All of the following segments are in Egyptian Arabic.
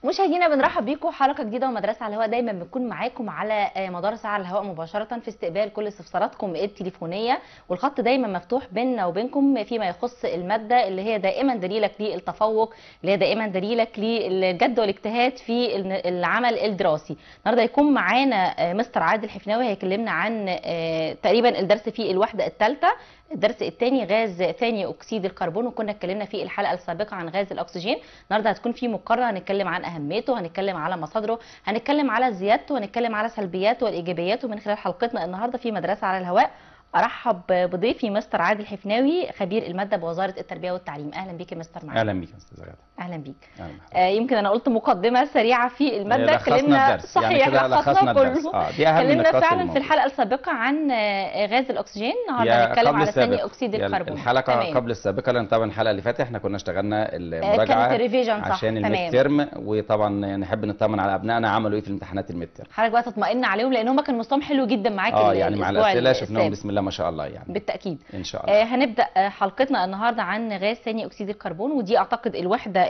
مشاهدينا بنرحب بيكم حلقه جديده ومدرسه على الهواء دايما بنكون معاكم على مدار ساعه على الهواء مباشره في استقبال كل استفساراتكم التليفونيه والخط دايما مفتوح بيننا وبينكم فيما يخص الماده اللي هي دائما دليلك للتفوق اللي هي دائما دليلك للجد والاجتهاد في العمل الدراسي النهارده يكون معانا مستر عادل حفناوي هيكلمنا عن تقريبا الدرس في الوحده الثالثه الدرس الثاني غاز ثاني اكسيد الكربون وكنا اتكلمنا في الحلقه السابقه عن غاز الاكسجين النهارده هتكون في مقارنه هنتكلم عن اهميته هنتكلم على مصادره هنتكلم على زيادته هنتكلم على سلبياته وايجابياته من خلال حلقتنا النهارده في مدرسه على الهواء ارحب بضيفي مستر عادل حفناوي خبير الماده بوزاره التربيه والتعليم اهلا بيك يا مستر معاذ اهلا بيك يا استاذ غاده اهلا بيك آه يمكن انا قلت مقدمه سريعه في الماده اتكلمنا صحيح يعني لخصنا كله آه دي اهم اتكلمنا فعلا في الحلقه السابقه عن غاز الاكسجين النهارده هنتكلم على ثاني اكسيد الكربون الحلقه تمام. قبل السابقه لان طبعا الحلقه اللي فاتت احنا كنا اشتغلنا المراجعه آه عشان الميد ترم وطبعا نحب نطمن على ابنائنا عملوا ايه في الامتحانات الميد ترم حضرتك بقى تطمئن عليهم لان هم كان مستواهم حلو جدا معاك اه يعني مع الاسئله شفناهم بسم الله ما شاء الله يعني بالتاكيد ان شاء الله آه هنبدا حلقتنا النهارده عن غاز ثاني اكسيد الكربون ودي اعتقد الوحده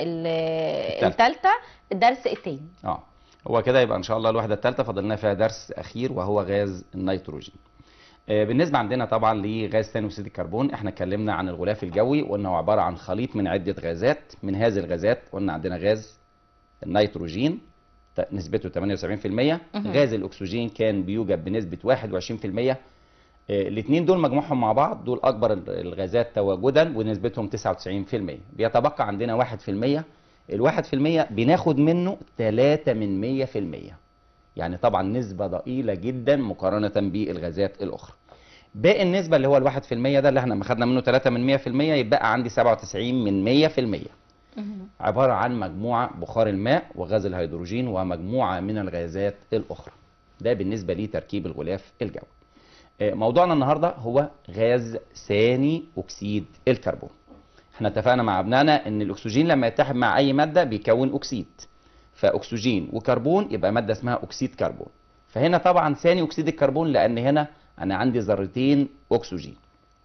الثالثه الدرس الثاني اه هو كده يبقى ان شاء الله الوحده الثالثه فاضلنا فيها درس اخير وهو غاز النيتروجين آه بالنسبه عندنا طبعا لغاز ثاني اكسيد الكربون احنا اتكلمنا عن الغلاف الجوي وقلنا هو عباره عن خليط من عده غازات من هذه الغازات قلنا عندنا غاز النيتروجين نسبته 78% غاز الاكسجين كان بيوجد بنسبه 21% الاثنين دول مجموعهم مع بعض دول اكبر الغازات تواجدا ونسبتهم 99% بيتبقى عندنا 1% الواحد في المية بناخد منه 3 من 100% يعني طبعا نسبة ضئيلة جدا مقارنة بالغازات الأخرى باقي النسبة اللي هو الواحد في المية ده اللي احنا خدنا منه 3 من 100% يبقى عندي 97 من 100% عبارة عن مجموعة بخار الماء وغاز الهيدروجين ومجموعة من الغازات الأخرى ده بالنسبة لتركيب الغلاف الجوي موضوعنا النهارده هو غاز ثاني اكسيد الكربون احنا اتفقنا مع ابنائنا ان الاكسجين لما يتحد مع اي ماده بيكون اكسيد فاكسجين وكربون يبقى ماده اسمها اكسيد كربون فهنا طبعا ثاني اكسيد الكربون لان هنا انا عندي ذرتين اكسجين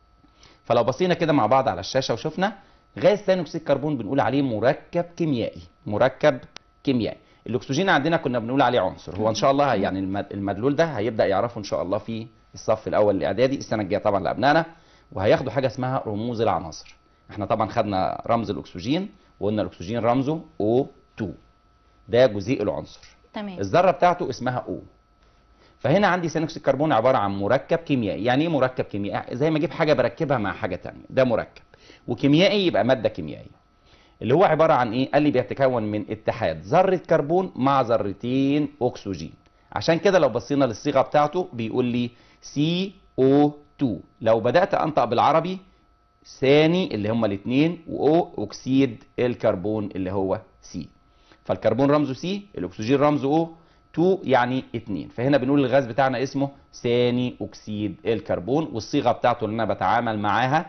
فلو بصينا كده مع بعض على الشاشه وشفنا غاز ثاني اكسيد الكربون بنقول عليه مركب كيميائي مركب كيميائي الاكسجين عندنا كنا بنقول عليه عنصر هو ان شاء الله يعني المدلول ده هيبدا يعرفه ان شاء الله في الصف الاول الاعدادي السنه الجايه طبعا لابنائنا وهياخدوا حاجه اسمها رموز العناصر احنا طبعا خدنا رمز الاكسجين وقلنا الاكسجين رمزه O2 ده جزيء العنصر تمام الذره بتاعته اسمها O فهنا عندي ثاني اكسيد الكربون عباره عن مركب كيميائي يعني ايه مركب كيميائي زي ما اجيب حاجه بركبها مع حاجه ثانيه ده مركب وكيميائي يبقى ماده كيميائيه اللي هو عباره عن ايه قال لي بيتكون من اتحاد ذره كربون مع ذرتين اكسجين عشان كده لو بصينا للصيغه بتاعته بيقول لي CO2 لو بدأت أنطق بالعربي ثاني اللي هما الاثنين وأو أكسيد الكربون اللي هو C فالكربون رمزه C الأكسجين رمزه O 2 يعني 2 فهنا بنقول الغاز بتاعنا اسمه ثاني أكسيد الكربون والصيغة بتاعته اللي أنا بتعامل معاها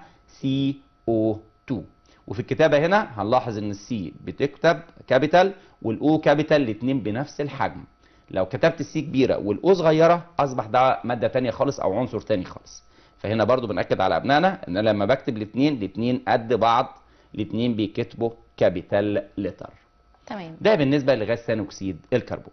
CO2 وفي الكتابة هنا هنلاحظ إن السي بتكتب كابيتال والأو كابيتال الاثنين بنفس الحجم لو كتبت السي كبيره والاو صغيره اصبح ده ماده ثانيه خالص او عنصر ثاني خالص فهنا برضو بناكد على ابنائنا ان لما بكتب الاثنين الاثنين قد بعض الاثنين بيكتبوا كابيتال لتر تمام ده بالنسبه لغاز ثاني اكسيد الكربون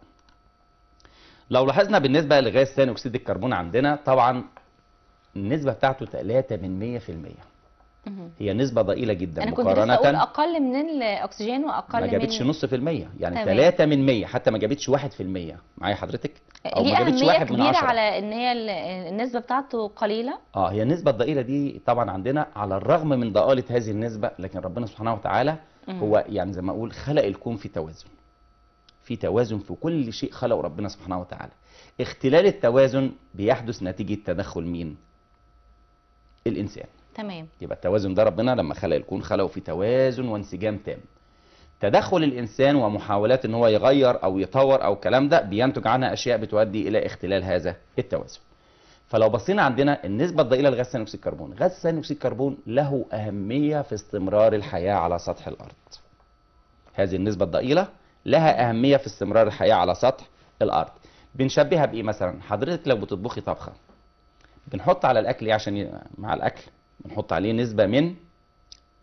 لو لاحظنا بالنسبه لغاز ثاني اكسيد الكربون عندنا طبعا النسبه بتاعته 3 من 100% هي نسبة ضئيلة جدا أنا كنت مقارنة أقول أقل من الأكسجين وأقل ما جابتش من نص في المية يعني تمام. 3 من 100 حتى ما جابتش 1 في المية معايا حضرتك أو ليه ما جابتش أهمية 1 من كبيرة 10 على إن هي ال- النسبة بتاعته قليلة اه هي النسبة الضئيلة دي طبعا عندنا على الرغم من ضئالة هذه النسبة لكن ربنا سبحانه وتعالى مم. هو يعني زي ما اقول خلق الكون في توازن في توازن في كل شيء خلقه ربنا سبحانه وتعالى اختلال التوازن بيحدث نتيجة تدخل مين الإنسان تمام يبقى التوازن ده ربنا لما خلق الكون خلقه في توازن وانسجام تام تدخل الانسان ومحاولات ان هو يغير او يطور او الكلام ده بينتج عنها اشياء بتؤدي الى اختلال هذا التوازن فلو بصينا عندنا النسبه الضئيله لغاز ثاني اكسيد الكربون غاز ثاني اكسيد الكربون له اهميه في استمرار الحياه على سطح الارض هذه النسبه الضئيله لها اهميه في استمرار الحياه على سطح الارض بنشبهها بايه مثلا حضرتك لو بتطبخي طبخه بنحط على الاكل ايه عشان ي... مع الاكل بنحط عليه نسبه من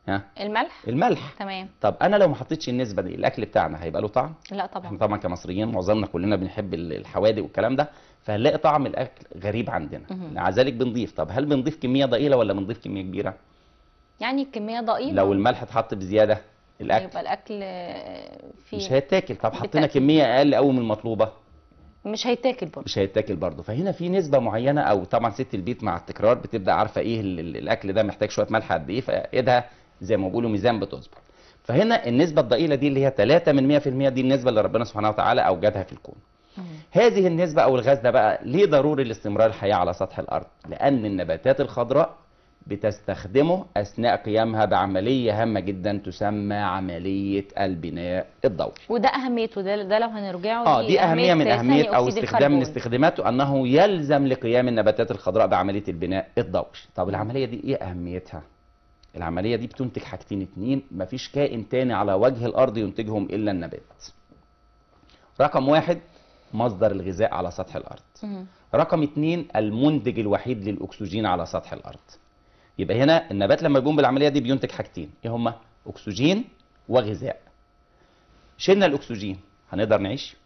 ها الملح الملح تمام طب انا لو ما حطيتش النسبه دي الاكل بتاعنا هيبقى له طعم لا احنا طبعا طبعا كمصريين معظمنا كلنا بنحب ال- الحوادق والكلام ده فهنلاقي طعم الاكل غريب عندنا مهم. مع ذلك بنضيف طب هل بنضيف كميه ضئيله ولا بنضيف كميه كبيره يعني الكميه ضئيله لو الملح اتحط بزياده الاكل يبقى الاكل آه، فيه مش هيتاكل طب حطينا بالتأكيد. كميه اقل قوي من المطلوبه مش هيتاكل برضه مش هيتاكل برضه فهنا في نسبه معينه او طبعا ست البيت مع التكرار بتبدا عارفه ايه ال- ال- الاكل ده محتاج شويه ملح قد ايه فايدها زي ما بيقولوا ميزان بتظبط فهنا النسبه الضئيله دي اللي هي 3 من 100% دي النسبه اللي ربنا سبحانه وتعالى اوجدها في الكون مم. هذه النسبة أو الغاز ده بقى ليه ضروري لاستمرار الحياة على سطح الأرض؟ لأن النباتات الخضراء بتستخدمه أثناء قيامها بعملية هامة جدا تسمى عملية البناء الضوئي. وده اهميته ده, ده لو هنرجعه اه دي أهمية من ثاني أهمية أو أكسيد استخدام من الكربون. استخداماته أنه يلزم لقيام النباتات الخضراء بعملية البناء الضوئي. طب العملية دي إيه أهميتها؟ العملية دي بتنتج حاجتين اتنين مفيش كائن تاني على وجه الأرض ينتجهم إلا النبات. رقم واحد مصدر الغذاء على سطح الأرض. مم. رقم اتنين المنتج الوحيد للأكسجين على سطح الأرض يبقى هنا النبات لما بيقوم بالعملية دي بينتج حاجتين ايه هما أكسجين وغذاء شلنا الأكسجين هنقدر نعيش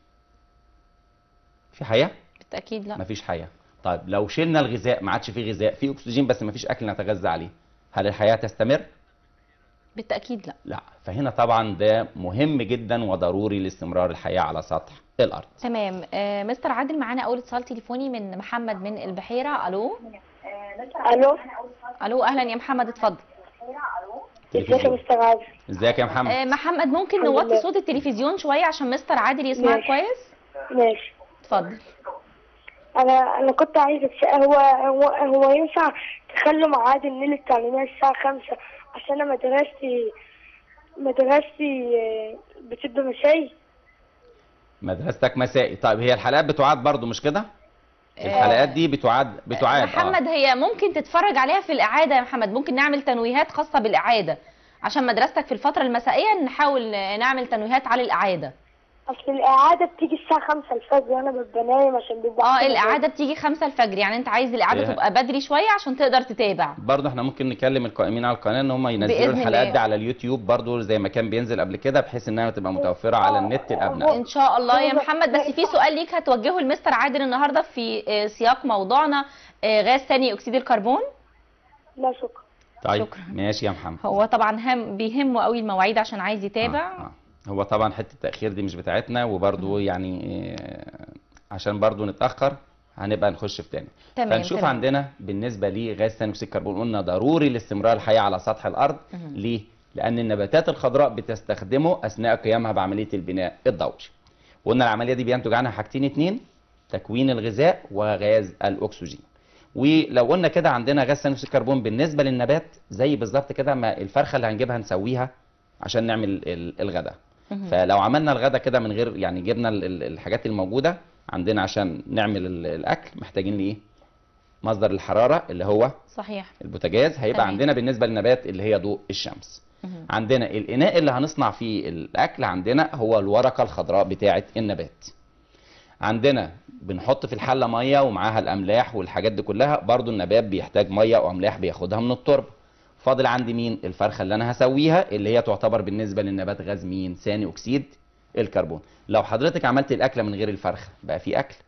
في حياة بالتاكيد لا مفيش حياة طيب لو شلنا الغذاء ما عادش فيه غذاء في أكسجين بس مفيش أكل نتغذى عليه هل الحياة تستمر؟ بالتاكيد لا لا فهنا طبعا ده مهم جدا وضروري لاستمرار الحياة على سطح الأرض تمام آه مستر عادل معانا اول اتصال تليفوني من محمد من البحيره الو الو الو اهلا يا محمد اتفضل ازيك يا مستر عادل ازيك يا محمد آه محمد ممكن الحمد نوطي لله. صوت التلفزيون شويه عشان مستر عادل يسمعك ماشي. كويس ماشي اتفضل انا انا كنت عايز أتس- هو هو هو ينفع تخلوا ميعاد النيل التعليمية الساعة خمسة عشان انا مدرستي مدرستي آه، بتبقى مسائي مدرستك مسائي طيب هي الحلقات بتعاد برضو مش كده؟ الحلقات دي بتعاد بتعاد محمد هي ممكن تتفرج عليها في الاعاده يا محمد ممكن نعمل تنويهات خاصه بالاعاده عشان مدرستك في الفتره المسائيه نحاول نعمل تنويهات على الاعاده اصل الاعادة بتيجي الساعة خمسة الفجر وانا ببقى نايم عشان بيبقى اه عندي الاعاده بتيجي خمسة الفجر يعني انت عايز الاعاده إيه. تبقى بدري شويه عشان تقدر تتابع برضه احنا ممكن نكلم القائمين على القناه ان هم ينزلوا بإذن الحلقات الله. دي على اليوتيوب برضه زي ما كان بينزل قبل كده بحيث انها تبقى متوفره على النت الابناء ان شاء الله يا محمد بس في سؤال ليك هتوجهه لمستر عادل النهارده في آه، سياق موضوعنا آه، غاز ثاني اكسيد الكربون لا شكرا طيب شكرا. ماشي يا محمد هو طبعا هم بيهمه قوي المواعيد عشان عايز يتابع آه. آه. هو طبعا حته التاخير دي مش بتاعتنا وبرضه يعني آه، عشان برضه نتاخر هنبقى نخش في تاني تمام، فنشوف تمام. عندنا بالنسبه لغاز ثاني اكسيد الكربون قلنا ضروري لاستمرار الحياه على سطح الارض مهم. ليه لان النباتات الخضراء بتستخدمه اثناء قيامها بعمليه البناء الضوئي وقلنا العمليه دي بينتج عنها حاجتين اتنين تكوين الغذاء وغاز الاكسجين ولو قلنا كده عندنا غاز ثاني اكسيد الكربون بالنسبه للنبات زي بالظبط كده ما الفرخه اللي هنجيبها نسويها عشان نعمل ال- الغداء مهم. فلو عملنا الغداء كده من غير يعني جبنا ال- ال- الحاجات الموجوده عندنا عشان نعمل ال- الاكل محتاجين لايه مصدر الحراره اللي هو صحيح البوتاجاز هيبقى تمام. عندنا بالنسبه للنبات اللي هي ضوء الشمس مهم. عندنا الاناء اللي هنصنع فيه الاكل عندنا هو الورقه الخضراء بتاعه النبات عندنا بنحط في الحله ميه ومعاها الاملاح والحاجات دي كلها برضو النبات بيحتاج ميه واملاح بياخدها من التربه فاضل عندي مين الفرخه اللي انا هسويها اللي هي تعتبر بالنسبه للنبات غاز مين ثاني اكسيد الكربون لو حضرتك عملت الاكله من غير الفرخه بقى في اكل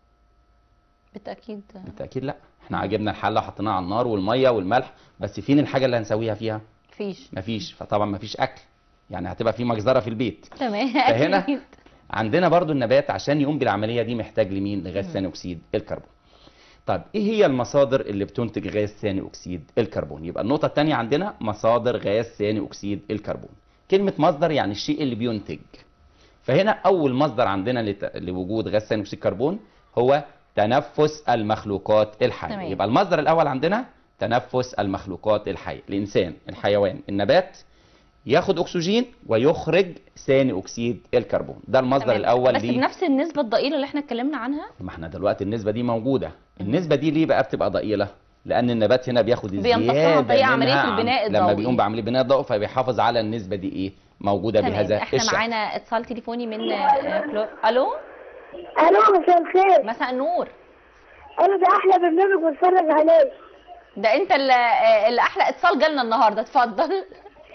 بالتاكيد بالتاكيد لا احنا جبنا الحله وحطيناها على النار والميه والملح بس فين الحاجه اللي هنسويها فيها مفيش مفيش فطبعا مفيش اكل يعني هتبقى في مجزره في البيت تمام فهنا أكيد. عندنا برضو النبات عشان يقوم بالعمليه دي محتاج لمين لغاز ثاني اكسيد الكربون طيب ايه هي المصادر اللي بتنتج غاز ثاني اكسيد الكربون يبقى النقطه الثانيه عندنا مصادر غاز ثاني اكسيد الكربون كلمه مصدر يعني الشيء اللي بينتج فهنا اول مصدر عندنا لت- لوجود غاز ثاني اكسيد الكربون هو تنفس المخلوقات الحيه تمام. يبقى المصدر الاول عندنا تنفس المخلوقات الحيه الانسان الحيوان النبات ياخد اكسجين ويخرج ثاني اكسيد الكربون ده المصدر تمام. الاول بس ليه بنفس النسبه الضئيله اللي احنا اتكلمنا عنها ما احنا دلوقتي النسبه دي موجوده النسبه دي ليه بقى بتبقى ضئيله لان النبات هنا بياخد بيمتصها زياده طريقة عملية منها عن- البناء لما الضوئي. بيقوم بعمليه بناء ضوئي فبيحافظ على النسبه دي ايه موجوده تمام بهذا احنا الشكل معانا اتصال تليفوني من آه، كلو... الو الو مساء الخير مساء النور انا ده احلى برنامج بتفرج عليه ده انت اللي, آه، اللي احلى اتصال جالنا النهارده اتفضل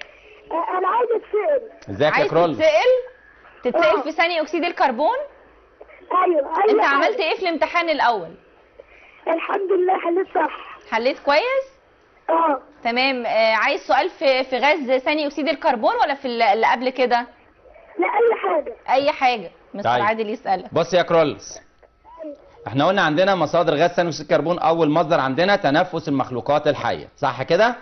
انا عايز اتسال ازيك يا عايز كرول تتسال تتسال آه. في ثاني اكسيد الكربون ايوه ايوه انت عملت ايه في الامتحان الاول الحمد لله حليت صح حليت كويس اه تمام آه عايز سؤال في في غاز ثاني اكسيد الكربون ولا في اللي اللي قبل كده لا اي حاجه اي حاجه مستر طيب. عادل يسالك بص يا كرولز احنا قلنا عندنا مصادر غاز ثاني اكسيد الكربون اول مصدر عندنا تنفس المخلوقات الحيه صح كده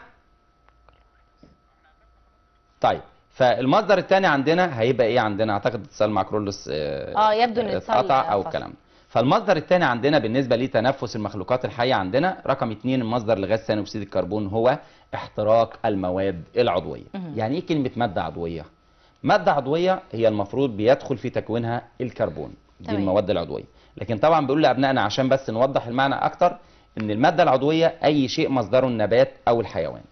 طيب فالمصدر الثاني عندنا هيبقى ايه عندنا اعتقد اتصال مع كرولوس اه يبدو ان الاتصال اتقطع او فصل. الكلام ده فالمصدر الثاني عندنا بالنسبه لتنفس المخلوقات الحيه عندنا رقم اثنين المصدر لغاز ثاني اكسيد الكربون هو احتراق المواد العضويه مهم. يعني ايه كلمه ماده عضويه ماده عضويه هي المفروض بيدخل في تكوينها الكربون دي تمام. المواد العضويه لكن طبعا بيقول لابنائنا عشان بس نوضح المعنى اكتر ان الماده العضويه اي شيء مصدره النبات او الحيوان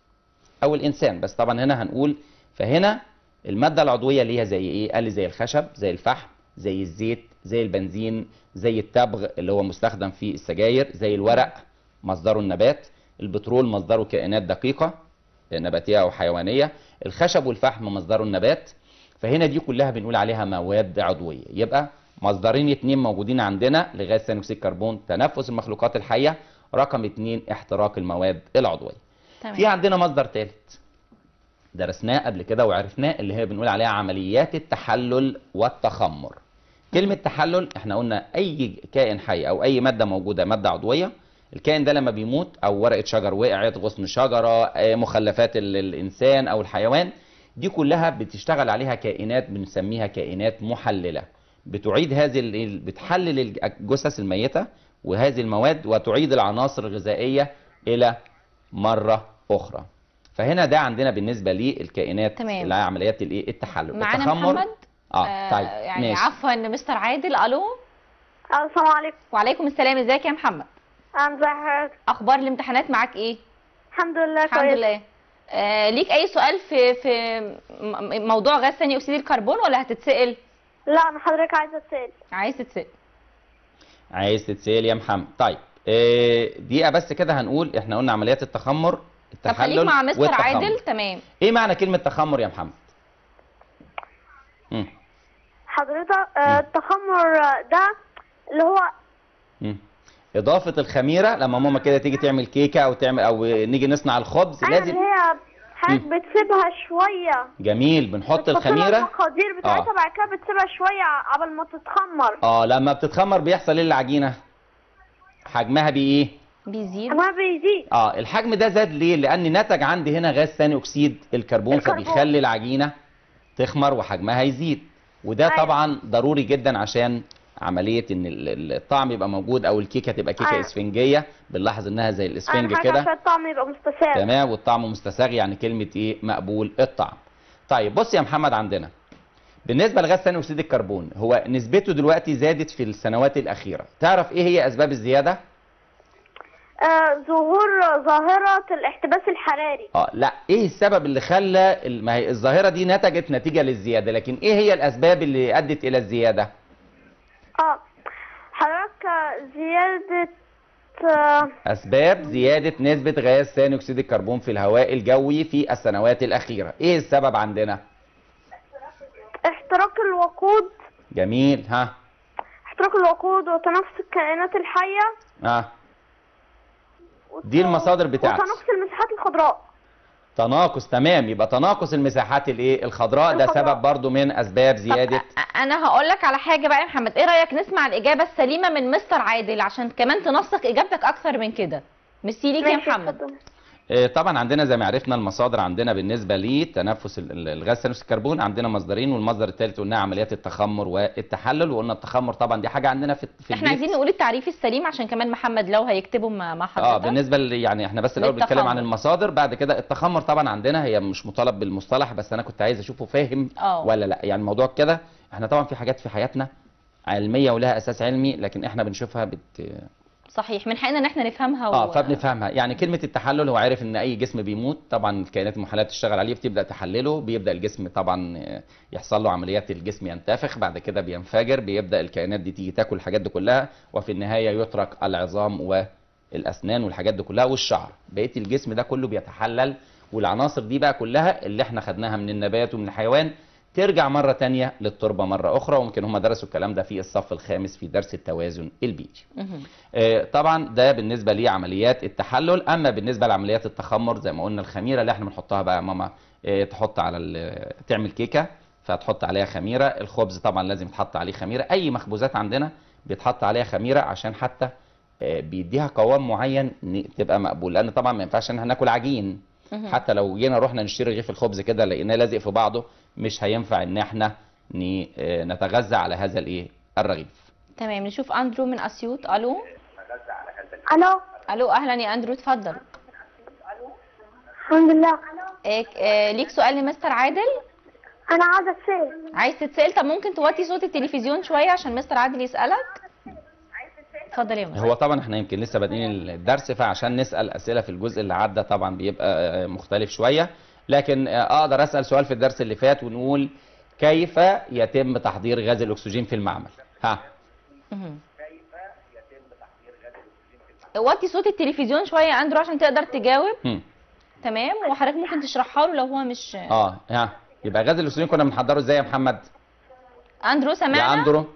او الانسان بس طبعا هنا هنقول فهنا الماده العضويه اللي هي زي ايه قال لي زي الخشب زي الفحم زي الزيت زي البنزين زي التبغ اللي هو مستخدم في السجاير زي الورق مصدره النبات البترول مصدره كائنات دقيقه نباتيه او حيوانيه الخشب والفحم مصدره النبات فهنا دي كلها بنقول عليها مواد عضويه يبقى مصدرين اتنين موجودين عندنا لغاز ثاني اكسيد الكربون تنفس المخلوقات الحيه رقم اتنين احتراق المواد العضويه تمام في عندنا مصدر ثالث درسناه قبل كده وعرفناه اللي هي بنقول عليها عمليات التحلل والتخمر كلمة تحلل احنا قلنا اي كائن حي او اي مادة موجودة مادة عضوية الكائن ده لما بيموت او ورقة شجر وقعت غصن شجرة آه، مخلفات ال- الانسان او الحيوان دي كلها بتشتغل عليها كائنات بنسميها كائنات محللة بتعيد هذه ال- ال- بتحلل الج- الجثث الميتة وهذه المواد وتعيد العناصر الغذائية الى مرة اخرى فهنا ده عندنا بالنسبة للكائنات تمام. اللي هي عمليات الايه التحلل معانا التخمر- محمد اه طيب يعني ماشي عفوا مستر عادل الو السلام عليكم وعليكم السلام ازيك يا محمد انا ازي حضرتك اخبار الامتحانات معاك ايه الحمد لله الحمد كويس لله آه ليك اي سؤال في في م- موضوع غاز ثاني اكسيد الكربون ولا هتتسال لا انا حضرتك عايزه اتسال عايز تتسال عايز تتسال يا محمد طيب إيه دقيقة بس كده هنقول احنا قلنا عمليات التخمر طب التحلل خليك مع مستر والتخمر. عادل تمام ايه معنى كلمة تخمر يا محمد؟ مم. حضرتك آه، التخمر آه، ده اللي هو مم. إضافة الخميرة لما ماما كده تيجي تعمل كيكة أو تعمل أو نيجي نصنع الخبز ايوه لازم اللي هي حضرتك مم. بتسيبها شويه جميل بنحط بتحط لها الخميرة المقادير بتاعتها بعد كده بتسيبها شويه قبل ما تتخمر اه لما بتتخمر بيحصل ايه العجينة؟ حجمها بإيه؟ بيزيد ما بيزيد اه الحجم ده زاد ليه؟ لأن نتج عندي هنا غاز ثاني أكسيد الكربون الكربون. فبيخلي العجينة تخمر وحجمها يزيد وده أيوة. طبعا ضروري جدا عشان عملية ان ال- ال- الطعم يبقى موجود او الكيكة تبقى كيكة أيوة. اسفنجية بنلاحظ انها زي الاسفنج اهم حاجه كده عشان الطعم يبقى مستساغ تمام والطعم مستساغ يعني كلمة ايه مقبول الطعم طيب بص يا محمد عندنا بالنسبة لغاز ثاني اكسيد الكربون هو نسبته دلوقتي زادت في السنوات الأخيرة تعرف ايه هي اسباب الزيادة؟ آه ظهور ظاهره الاحتباس الحراري اه لا ايه السبب اللي خلى ال- ما هي الظاهرة دي نتجت نتيجة للزيادة لكن ايه هي الاسباب اللي ادت الى الزيادة؟ اه حضرتك آه، زياده آه، اسباب زيادة نسبة غاز ثاني اكسيد الكربون في الهواء الجوي في السنوات الأخيرة ايه السبب عندنا؟ احتراق الوقود جميل ها احتراق الوقود وتنافس الكائنات الحيه ها دي المصادر بتاعتي. وتنافس المساحات الخضراء تناقص تمام يبقى تناقص المساحات الايه الخضراء ده الخضراء. سبب برضو من اسباب طب زياده أ- انا هقول لك على حاجه بقى يا محمد ايه رايك نسمع الاجابه السليمه من مستر عادل عشان كمان تنسق اجابتك اكتر من كده ميرسي ليك يا ماشي، محمد اتفضل. آه، طبعا عندنا زي ما عرفنا المصادر عندنا بالنسبه لتنفس ال- ال- الغاز ثاني اكسيد الكربون عندنا مصدرين والمصدر الثالث قلنا عمليات التخمر والتحلل وقلنا التخمر طبعا دي حاجه عندنا في في احنا البيت. عايزين نقول التعريف السليم عشان كمان محمد لو هيكتبه مع مع حضرتك اه بالنسبه ل- يعني احنا بس الاول بنتكلم عن للتخمر. المصادر بعد كده التخمر طبعا عندنا هي مش مطالب بالمصطلح بس انا كنت عايز اشوفه فاهم اه. ولا لا يعني الموضوع كده احنا طبعا في حاجات في حياتنا علميه ولها اساس علمي لكن احنا بنشوفها بت... صحيح من حقنا ان احنا نفهمها اه فبنفهمها يعني كلمه التحلل هو عارف ان اي جسم بيموت طبعا الكائنات المحلله تشتغل عليه بتبدا تحلله بيبدا الجسم طبعا آه، يحصل له عمليات الجسم ينتفخ بعد كده بينفجر بيبدا الكائنات دي تيجي تاكل الحاجات دي كلها وفي النهايه يترك العظام والاسنان والحاجات دي كلها والشعر بقيه الجسم ده كله بيتحلل والعناصر دي بقى كلها اللي احنا خدناها من النبات ومن الحيوان ترجع مرة تانية للتربة مرة أخرى وممكن هم درسوا الكلام ده في الصف الخامس في درس التوازن البيئي مهم. آه، طبعا ده بالنسبه لعمليات التحلل اما بالنسبه لعمليات التخمر زي ما قلنا الخميره اللي احنا بنحطها بقى يا ماما آه، تحط على ال- تعمل كيكه فتحط عليها خميره الخبز طبعا لازم يتحط عليه خميره اي مخبوزات عندنا بيتحط عليها خميره عشان حتى آه، بيديها قوام معين ن- تبقى مقبول لان طبعا ما ينفعش ان احنا ناكل عجين مهم. حتى لو جينا رحنا نشتري رغيف الخبز كده لقيناه لازق في بعضه مش هينفع ان احنا ن- آه، نتغذى على هذا الايه الرغيف تمام نشوف اندرو من اسيوط الو الو الو اهلا يا اندرو اتفضل الحمد لله إيه آه، ليك سؤال لمستر عادل انا عايزه اتسال عايز تتسال طب ممكن توطي صوت التلفزيون شويه عشان مستر عادل يسالك اتفضل يا مستر هو طبعا احنا يمكن لسه بادئين الدرس فعشان نسال اسئله في الجزء اللي عدى طبعا بيبقى آه، مختلف شويه لكن آه، اقدر اسال سؤال في الدرس اللي فات ونقول كيف يتم تحضير غاز الاكسجين في المعمل ها مهم. وطي صوت التلفزيون شويه يا اندرو عشان تقدر تجاوب هم. تمام وحضرتك ممكن تشرحها له لو هو مش اه ها يبقى غاز الاكسجين كنا بنحضره ازاي يا محمد اندرو يا سمعنا اندرو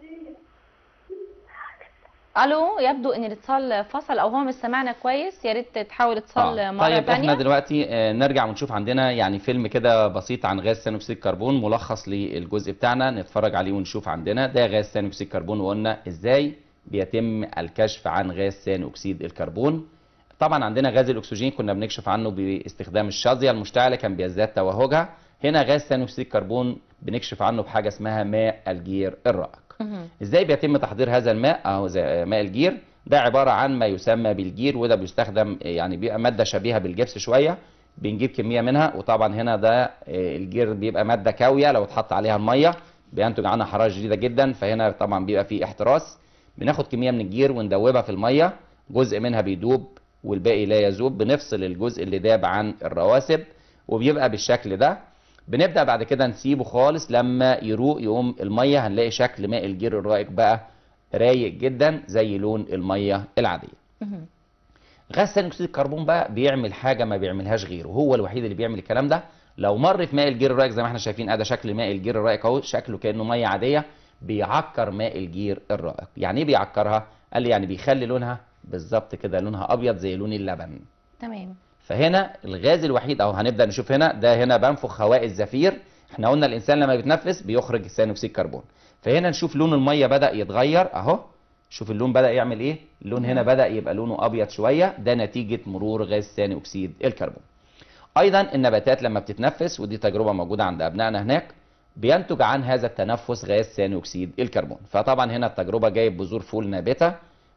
الو يبدو ان الاتصال فصل او هو مش سامعنا كويس يا ريت تحاول اتصال آه. مره طيب تانية احنا دلوقتي آه، نرجع ونشوف عندنا يعني فيلم كده بسيط عن غاز ثاني اكسيد الكربون ملخص للجزء بتاعنا نتفرج عليه ونشوف عندنا ده غاز ثاني اكسيد الكربون وقلنا ازاي بيتم الكشف عن غاز ثاني اكسيد الكربون طبعا عندنا غاز الاكسجين كنا بنكشف عنه باستخدام الشظيه المشتعله كان بيزداد توهجها هنا غاز ثاني اكسيد الكربون بنكشف عنه بحاجه اسمها ماء الجير الرائق مهم. ازاي بيتم تحضير هذا الماء اهو زي ماء الجير ده عباره عن ما يسمى بالجير وده بيستخدم يعني بيبقى ماده شبيهه بالجبس شويه بنجيب كميه منها وطبعا هنا ده آه، الجير بيبقى ماده كاويه لو اتحط عليها الميه بينتج عنها حراره شديده جدا فهنا طبعا بيبقى فيه احتراس بناخد كميه من الجير وندوبها في الميه جزء منها بيدوب والباقي لا يذوب بنفصل الجزء اللي داب عن الرواسب وبيبقى بالشكل ده بنبدا بعد كده نسيبه خالص لما يروق يقوم الميه هنلاقي شكل ماء الجير الرائق بقى رايق جدا زي لون الميه العاديه مهم. غاز ثاني اكسيد الكربون بقى بيعمل حاجه ما بيعملهاش غيره هو الوحيد اللي بيعمل الكلام ده لو مر في ماء الجير الرائق زي ما احنا شايفين ادي شكل ماء الجير الرائق اهو شكله كانه ميه عاديه بيعكر ماء الجير الرائق يعني ايه بيعكرها قال لي يعني بيخلي لونها بالظبط كده لونها ابيض زي لون اللبن تمام فهنا الغاز الوحيد اهو هنبدا نشوف هنا ده هنا بنفخ هواء الزفير احنا قلنا الانسان لما بيتنفس بيخرج ثاني اكسيد الكربون فهنا نشوف لون الميه بدا يتغير اهو شوف اللون بدا يعمل ايه اللون هنا بدا يبقى لونه ابيض شويه ده نتيجه مرور غاز ثاني اكسيد الكربون ايضا النباتات لما بتتنفس ودي تجربه موجوده عند ابنائنا هناك بينتج عن هذا التنفس غاز ثاني اكسيد الكربون فطبعا هنا التجربه جايب بذور فول نابته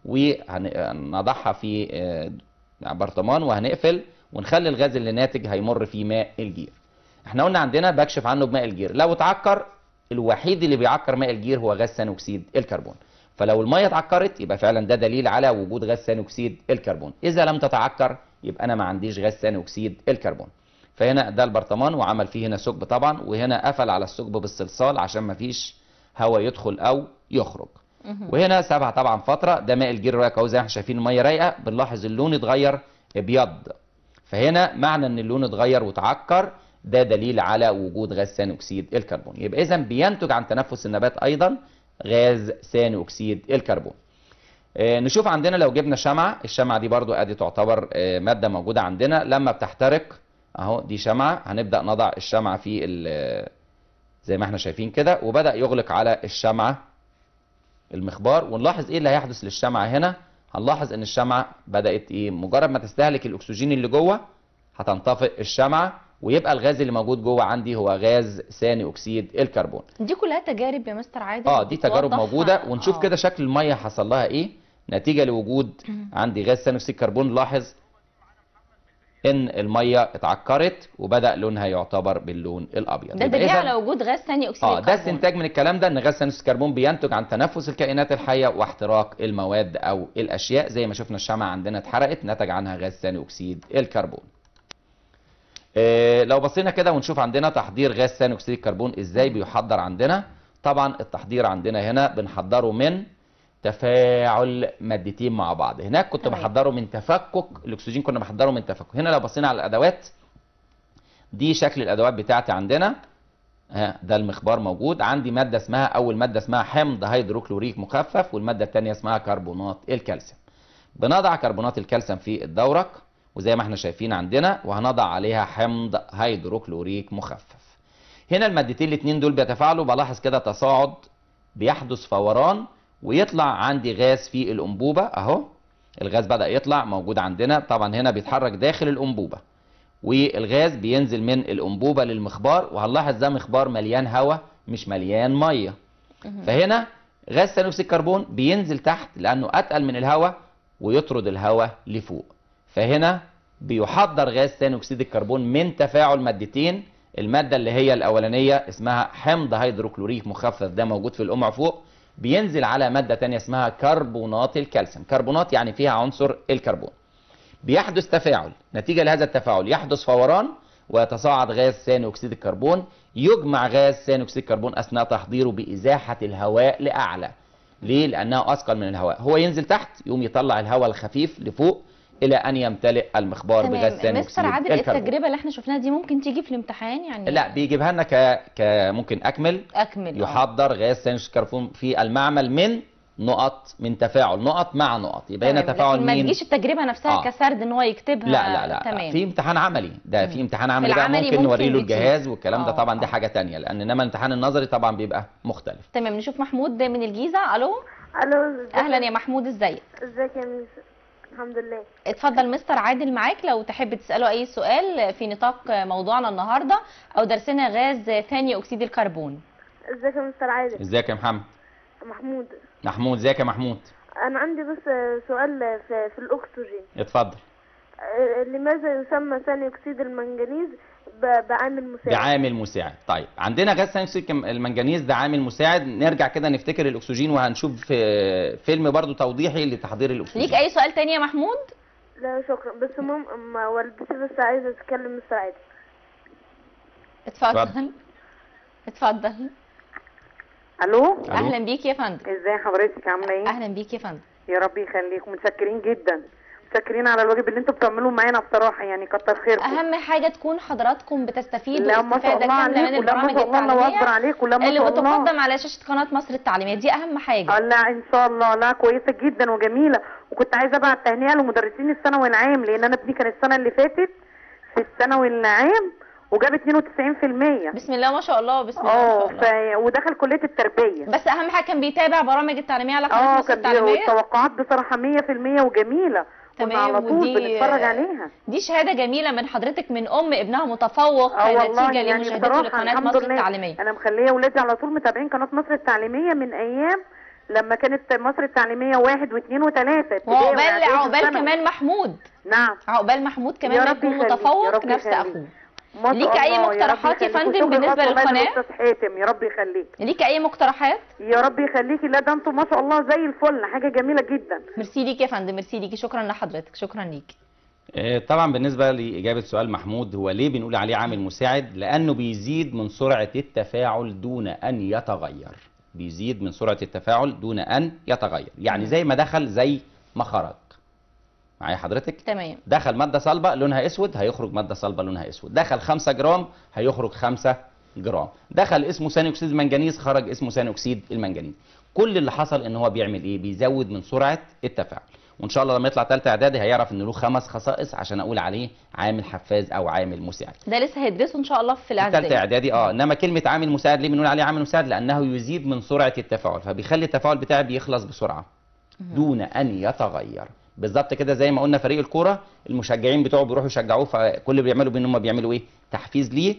ونضعها في آه، برطمان وهنقفل ونخلي الغاز اللي ناتج هيمر في ماء الجير احنا قلنا عندنا بكشف عنه بماء الجير لو اتعكر الوحيد اللي بيعكر ماء الجير هو غاز ثاني اكسيد الكربون فلو الميه اتعكرت يبقى فعلا ده دليل على وجود غاز ثاني اكسيد الكربون اذا لم تتعكر يبقى انا ما عنديش غاز ثاني اكسيد الكربون فهنا ده البرطمان وعمل فيه هنا ثقب طبعا وهنا قفل على الثقب بالصلصال عشان ما فيش هواء يدخل او يخرج مهم. وهنا سابها طبعا فتره ده ماء الجير رايق اهو زي ما احنا شايفين الميه رايقه بنلاحظ اللون اتغير ابيض فهنا معنى ان اللون اتغير وتعكر ده دليل على وجود غاز ثاني اكسيد الكربون يبقى اذا بينتج عن تنفس النبات ايضا غاز ثاني اكسيد الكربون آه، نشوف عندنا لو جبنا شمعة الشمعة دي برضو ادي تعتبر آه، مادة موجودة عندنا لما بتحترق اهو دي شمعة هنبدأ نضع الشمعة في ال- زي ما احنا شايفين كده وبدأ يغلق على الشمعة المخبار ونلاحظ ايه اللي هيحدث للشمعة هنا هنلاحظ ان الشمعة بدأت ايه مجرد ما تستهلك الاكسجين اللي جوه هتنطفئ الشمعة ويبقى الغاز اللي موجود جوه عندي هو غاز ثاني اكسيد الكربون دي كلها تجارب يا مستر عادل اه دي تجارب بتوضح- موجوده ونشوف آه. كده شكل الميه حصل لها ايه نتيجه لوجود عندي غاز ثاني اكسيد الكربون لاحظ ان الميه اتعكرت وبدا لونها يعتبر باللون الابيض ده يبقى دليل إذن- على وجود غاز ثاني اكسيد اه ده الكربون استنتاج من الكلام ده ان غاز ثاني اكسيد الكربون بينتج عن تنفس الكائنات الحيه واحتراق المواد او الاشياء زي ما شفنا الشمعه عندنا اتحرقت نتج عنها غاز ثاني اكسيد الكربون آه، لو بصينا كده ونشوف عندنا تحضير غاز ثاني اكسيد الكربون ازاي بيحضر عندنا طبعا التحضير عندنا هنا بنحضره من تفاعل مادتين مع بعض هناك كنت تمام. بحضره من تفكك الاكسجين كنا بحضره من تفكك هنا لو بصينا على الادوات دي شكل الادوات بتاعتي عندنا ها ده المخبار موجود عندي ماده اسمها اول ماده اسمها حمض هيدروكلوريك مخفف والماده الثانيه اسمها كربونات الكالسيوم بنضع كربونات الكالسيوم في الدورق وزي ما احنا شايفين عندنا وهنضع عليها حمض هيدروكلوريك مخفف هنا المادتين الاثنين دول بيتفاعلوا بلاحظ كده تصاعد بيحدث فوران ويطلع عندي غاز في الانبوبه اهو الغاز بدا يطلع موجود عندنا طبعا هنا بيتحرك داخل الانبوبه والغاز بينزل من الانبوبه للمخبار وهنلاحظ ده مخبار مليان هواء مش مليان ميه فهنا غاز ثاني اكسيد الكربون بينزل تحت لانه اتقل من الهواء ويطرد الهواء لفوق فهنا بيحضر غاز ثاني اكسيد الكربون من تفاعل مادتين الماده اللي هي الاولانيه اسمها حمض هيدروكلوريك مخفف ده موجود في القمع فوق بينزل على ماده تانية اسمها كربونات الكالسيوم كربونات يعني فيها عنصر الكربون بيحدث تفاعل نتيجة لهذا التفاعل يحدث فوران ويتصاعد غاز ثاني أكسيد الكربون يجمع غاز ثاني أكسيد الكربون أثناء تحضيره بإزاحة الهواء لأعلى ليه؟ لأنه أثقل من الهواء هو ينزل تحت يقوم يطلع الهواء الخفيف لفوق إلى أن يمتلئ المخبار بغاز ثاني تمام أكسيد مستر عادل الكربون التجربه اللي احنا شفناها دي ممكن تيجي في الامتحان يعني لا بيجيبها لنا ك... ك ممكن أكمل اكمل آه. يحضر غاز ثاني أكسيد الكربون في المعمل من نقط من تفاعل نقط مع نقط يبقى هنا تمام، تفاعل لكن ما مين؟ تجيش التجربه نفسها آه. كسرد ان هو يكتبها لا لا لا تمام في امتحان عملي ده في امتحان عملي بقى العملي ممكن ممكن نوري له بيجي. الجهاز والكلام ده آه، طبعا دي آه. حاجه تانية لان انما الامتحان النظري طبعا بيبقى مختلف تمام نشوف محمود من الجيزه الو الو اهلا يا محمود ازيك ازيك يا ميس الحمد لله اتفضل مستر عادل معاك لو تحب تساله اي سؤال في نطاق موضوعنا النهارده او درسنا غاز ثاني اكسيد الكربون ازيك يا مستر عادل ازيك يا محمد محمود محمود ازيك يا محمود انا عندي بس سؤال في, في الاكسجين اتفضل آه، لماذا يسمى ثاني اكسيد المنجنيز ب- بعامل مساعد بعامل مساعد طيب عندنا غاز ثاني اكسيد الكم- المنجنيز ده عامل مساعد نرجع كده نفتكر الاكسجين وهنشوف في فيلم برضو توضيحي لتحضير الاكسجين ليك اي سؤال تاني يا محمود لا شكرا بس مم أما والدتي بس عايزه تتكلم مستر عادل اتفضل اتفضل. اتفضل الو ألو. اهلا بيك يا فندم ازاي حضرتك عامله ايه اهلا بيك يا فندم يا رب يخليكم متشكرين جدا متشكرين على الواجب اللي انتوا بتعملوه معانا بصراحه يعني كتر خيركم اهم حاجه تكون حضراتكم بتستفيدوا لا ما شاء استفاده الله كامله من عليكم لا ما البرامج شاء الله الله اكبر التعليميه عليكم لا ما اللي شاء الله بتقدم على شاشه قناه مصر التعليميه دي اهم حاجه آه، لا ان شاء الله لا كويسه جدا وجميله وكنت عايزه ابعت تهنئه لمدرسين الثانوي العام لان انا ابني كان السنه اللي فاتت في الثانوي العام وجاب 92% بسم الله ما شاء الله بسم الله ما اه شاء الله ف... ودخل كليه التربيه بس اهم حاجه كان بيتابع برامج التعليميه على قناه اه مصر كان التعليميه التوقعات بصراحه 100% وجميله كنا تمام، على طول ودي- بنتفرج عليها دي شهاده جميله من حضرتك من ام ابنها متفوق اه والله نتيجه يعني لمشاهدته بصراحه لقناه الحمد مصر لله التعليميه انا مخليه اولادي على طول متابعين قناه مصر التعليميه من ايام لما كانت مصر التعليميه واحد واثنين وثلاثه ابتدائي وعقبال وإعدادي عقبال وثانوي. كمان محمود نعم عقبال محمود كمان يا ما رب يكون يخليك، يا متفوق رب نفس يخليك. اخوه ما شاء ليك أي الله، يا رب مقترحات يا يخليك. فندم وشكر بالنسبة خاص والله للقناة؟ للأستاذ حاتم يا رب يخليك ليك اي مقترحات يا رب يخليكي لا ده انتوا ما شاء الله زي الفل حاجه جميله جدا ميرسي ليك يا فندم ميرسي ليكي شكرا لحضرتك شكرا ليك آه، طبعا بالنسبه لاجابه سؤال محمود هو ليه بنقول عليه عامل مساعد لانه بيزيد من سرعه التفاعل دون ان يتغير بيزيد من سرعه التفاعل دون ان يتغير يعني زي ما دخل زي ما خرج معايا حضرتك تمام دخل ماده صلبه لونها اسود هيخرج ماده صلبه لونها اسود دخل 5 جرام هيخرج 5 جرام دخل اسمه ثاني اكسيد المنجنيز خرج اسمه ثاني اكسيد المنجنيز كل اللي حصل ان هو بيعمل ايه بيزود من سرعه التفاعل وان شاء الله لما يطلع ثالثه اعدادي هيعرف ان له خمس خصائص عشان اقول عليه عامل حفاز او عامل مساعد ده لسه هيدرسه ان شاء الله في ثالثه الاعداديه اعدادي اه انما كلمه عامل مساعد ليه بنقول عليه عامل مساعد لانه يزيد من سرعه التفاعل فبيخلي التفاعل بتاعي بيخلص بسرعه دون ان يتغير بالظبط كده زي ما قلنا فريق الكوره المشجعين بتوعه بيروحوا يشجعوه فكل اللي بيعملوا بيه ان هم بيعملوا ايه تحفيز ليه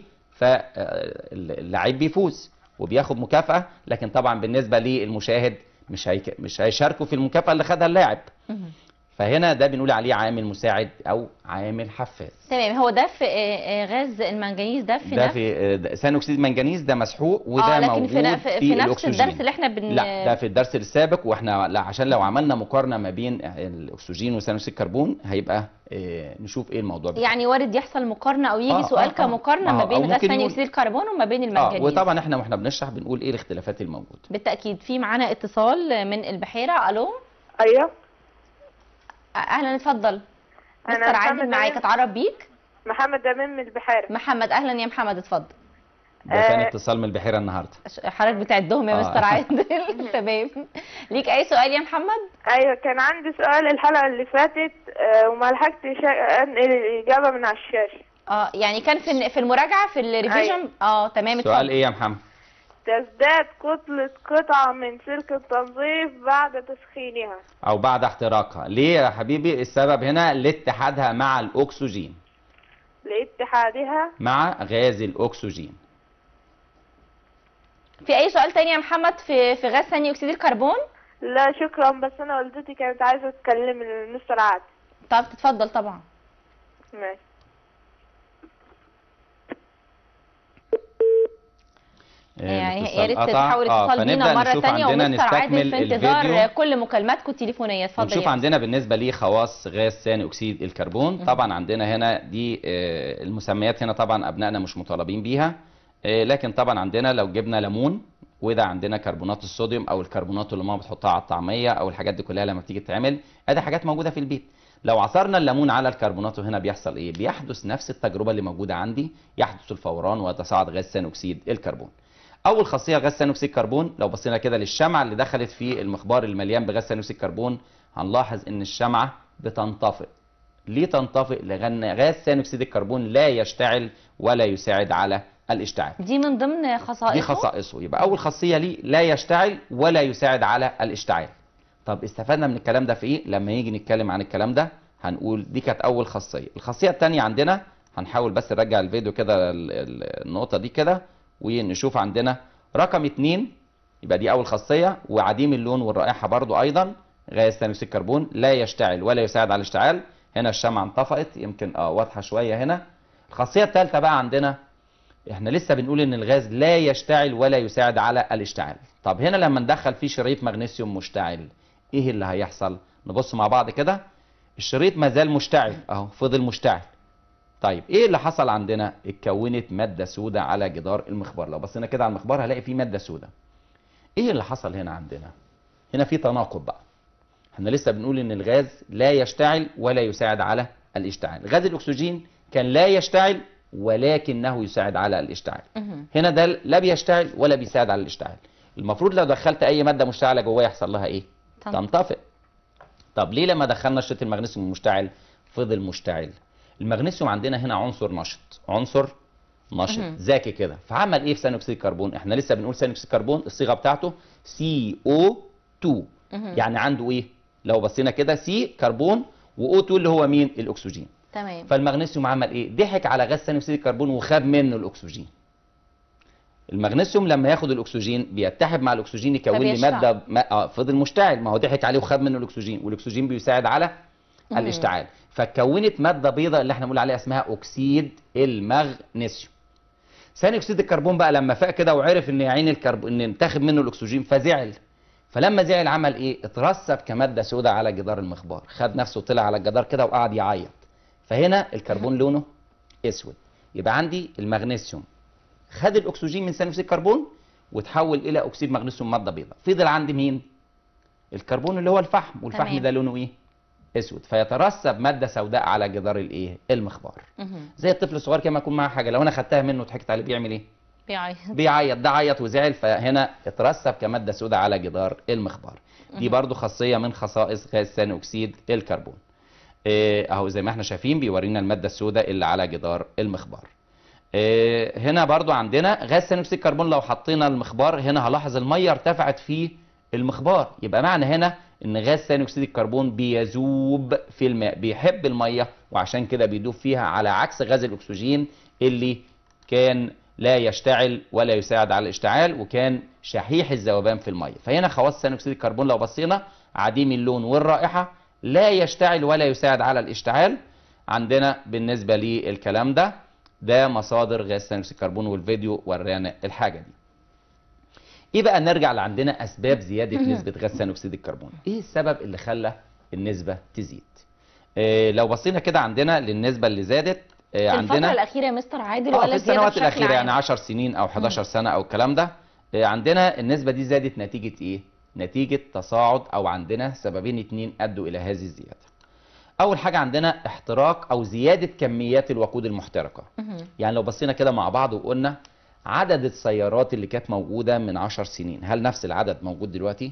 فاللعيب بيفوز وبياخد مكافاه لكن طبعا بالنسبه للمشاهد مش هيك... مش هيشاركوا في المكافاه اللي خدها اللاعب مهم. فهنا ده بنقول عليه عامل مساعد او عامل حفاز تمام هو ده في آه، آه، غاز المنجنيز ده في ده نفس في آه، ده ثاني اكسيد المنجنيز ده مسحوق وده اه لكن موجود في, ن- في, في نفس الأكسجين. الدرس اللي احنا بن لا ده في الدرس السابق واحنا لا عشان لو عملنا مقارنه ما بين الاكسجين وثاني اكسيد الكربون هيبقى آه، نشوف ايه الموضوع بتاعه. يعني وارد يحصل مقارنه او يجي آه، سؤال آه، آه. كمقارنه آه، ما أو بين غاز ممكن ثاني يقول- اكسيد الكربون وما بين اه المنجنيز وطبعا احنا واحنا بنشرح بنقول ايه الاختلافات الموجوده بالتاكيد في معانا اتصال من البحيره الو ايوه اهلا اتفضل أنا مستر عادل سامة معاك تمام. اتعرف بيك محمد امين من البحيره محمد اهلا يا محمد اتفضل ده كان آه. اتصال من البحيره النهارده حضرتك بتعدهم يا آه. مستر عادل تمام ليك اي سؤال يا محمد ايوه كان عندي سؤال الحلقه اللي فاتت آه، وما لحقتش انقل الاجابه من على الشاشه اه يعني كان في في المراجعه في الريفيجن اه تمام سؤال اتفضل ايه يا محمد تزداد كتله قطعه من سلك التنظيف بعد تسخينها او بعد احتراقها ليه يا حبيبي السبب هنا لاتحادها مع الاكسجين لاتحادها مع غاز الاكسجين في اي سؤال تاني يا محمد في في غاز ثاني اكسيد الكربون لا شكرا بس انا والدتي كانت عايزه تكلم المستر عادل طب تتفضل طبعا ماشي آه، يعني الاتصال يا ريت قطع. تحاول آه، اتصال بينا فنبدأ مره نشوف ثانيه عندنا ومستر عادل نستكمل في انتظار الفيديو. كل مكالماتكم التليفونيه اتفضل ونشوف يا عندنا بالنسبه لخواص غاز ثاني اكسيد الكربون مهم. طبعا عندنا هنا دي آه، المسميات هنا طبعا ابنائنا مش مطالبين بيها آه، لكن طبعا عندنا لو جبنا ليمون وده عندنا كربونات الصوديوم او الكربونات اللي ماما بتحطها على الطعميه او الحاجات دي كلها لما بتيجي تتعمل ادي حاجات موجوده في البيت لو عصرنا الليمون على الكربونات هنا بيحصل ايه بيحدث نفس التجربه اللي موجوده عندي يحدث الفوران ويتصاعد غاز ثاني اكسيد الكربون اول خاصيه غاز ثاني اكسيد الكربون لو بصينا كده للشمعه اللي دخلت في المخبار المليان بغاز ثاني اكسيد الكربون هنلاحظ ان الشمعه بتنطفئ ليه تنطفئ لان غاز ثاني اكسيد الكربون لا يشتعل ولا يساعد على الاشتعال دي من ضمن خصائصه دي خصائصه يبقى اول خاصيه ليه لا يشتعل ولا يساعد على الاشتعال طب استفدنا من الكلام ده في ايه لما يجي نتكلم عن الكلام ده هنقول دي كانت اول خاصيه الخاصيه الثانيه عندنا هنحاول بس نرجع الفيديو كده ال- ال- النقطه دي كده ونشوف عندنا رقم اتنين يبقى دي اول خاصيه وعديم اللون والرائحه برضو ايضا غاز ثاني اكسيد الكربون لا يشتعل ولا يساعد على الاشتعال هنا الشمعه انطفأت يمكن اه واضحه شويه هنا الخاصيه الثالثه بقى عندنا احنا لسه بنقول ان الغاز لا يشتعل ولا يساعد على الاشتعال طب هنا لما ندخل فيه شريط مغنيسيوم مشتعل ايه اللي هيحصل نبص مع بعض كده الشريط ما زال مشتعل اهو فضل مشتعل طيب ايه اللي حصل عندنا اتكونت ماده سوداء على جدار المخبار لو بصينا كده على المخبار هلاقي فيه ماده سوداء ايه اللي حصل هنا عندنا هنا في تناقض بقى احنا لسه بنقول ان الغاز لا يشتعل ولا يساعد على الاشتعال غاز الاكسجين كان لا يشتعل ولكنه يساعد على الاشتعال مهم. هنا ده لا بيشتعل ولا بيساعد على الاشتعال المفروض لو دخلت اي ماده مشتعله جواه يحصل لها ايه تنطفئ. تنطفئ طب ليه لما دخلنا شريط المغنيسيوم المشتعل فضل مشتعل المغنيسيوم عندنا هنا عنصر نشط عنصر نشط مهم. ذكي كده فعمل ايه في ثاني اكسيد الكربون احنا لسه بنقول ثاني اكسيد الكربون الصيغه بتاعته CO2 مهم. يعني عنده ايه لو بصينا كده سي كربون و O2 اللي هو مين الاكسجين تمام فالمغنيسيوم عمل ايه ضحك على غاز ثاني اكسيد الكربون وخد منه الاكسجين المغنيسيوم لما ياخد الاكسجين بيتحد مع الاكسجين يكون لي فبيشتعل. ماده ما آه فضل مشتعل ما هو ضحك عليه وخد منه الاكسجين والاكسجين بيساعد على مم. الاشتعال فكونت ماده بيضاء اللي احنا بنقول عليها اسمها اكسيد المغنيسيوم ثاني اكسيد الكربون بقى لما فاق كده وعرف ان يا عين الكربون ان انتخب منه الاكسجين فزعل فلما زعل عمل ايه اترسب كماده سوداء على جدار المخبار خد نفسه طلع على الجدار كده وقعد يعيط فهنا الكربون لونه اسود يبقى عندي المغنيسيوم خد الاكسجين من ثاني اكسيد الكربون وتحول الى اكسيد مغنيسيوم ماده بيضاء فضل عندي مين الكربون اللي هو الفحم والفحم تمام. ده لونه ايه اسود فيترسب ماده سوداء على جدار الايه المخبار مهم. زي الطفل الصغير كده ما يكون معاه حاجه لو انا خدتها منه وضحكت عليه بيعمل ايه بيعيط بيعيط ده عيط وزعل فهنا اترسب كماده سوداء على جدار المخبار دي برضو خاصيه من خصائص غاز ثاني اكسيد الكربون إيه، اهو زي ما احنا شايفين بيورينا الماده السوداء اللي على جدار المخبار إيه، هنا برضو عندنا غاز ثاني اكسيد الكربون لو حطينا المخبار هنا هلاحظ الميه ارتفعت في المخبار يبقى معنى هنا ان غاز ثاني اكسيد الكربون بيذوب في الماء بيحب الميه وعشان كده بيدوب فيها على عكس غاز الاكسجين اللي كان لا يشتعل ولا يساعد على الاشتعال وكان شحيح الذوبان في الميه فهنا خواص ثاني اكسيد الكربون لو بصينا عديم اللون والرائحه لا يشتعل ولا يساعد على الاشتعال عندنا بالنسبه للكلام ده ده مصادر غاز ثاني اكسيد الكربون والفيديو ورانا الحاجه دي ايه بقى نرجع لعندنا اسباب زياده مهم. نسبه غاز ثاني اكسيد الكربون ايه السبب اللي خلى النسبه تزيد إيه لو بصينا كده عندنا للنسبه اللي زادت إيه في الفتره عندنا الاخيره يا مستر عادل اه ولا في زيادة السنوات بشكل الاخيره عام؟ يعني 10 سنين او 11 سنه او الكلام ده آه، عندنا النسبه دي زادت نتيجه ايه نتيجه تصاعد او عندنا سببين اتنين ادوا الى هذه الزياده اول حاجه عندنا احتراق او زياده كميات الوقود المحترقه مهم. يعني لو بصينا كده مع بعض وقلنا عدد السيارات اللي كانت موجوده من عشر سنين هل نفس العدد موجود دلوقتي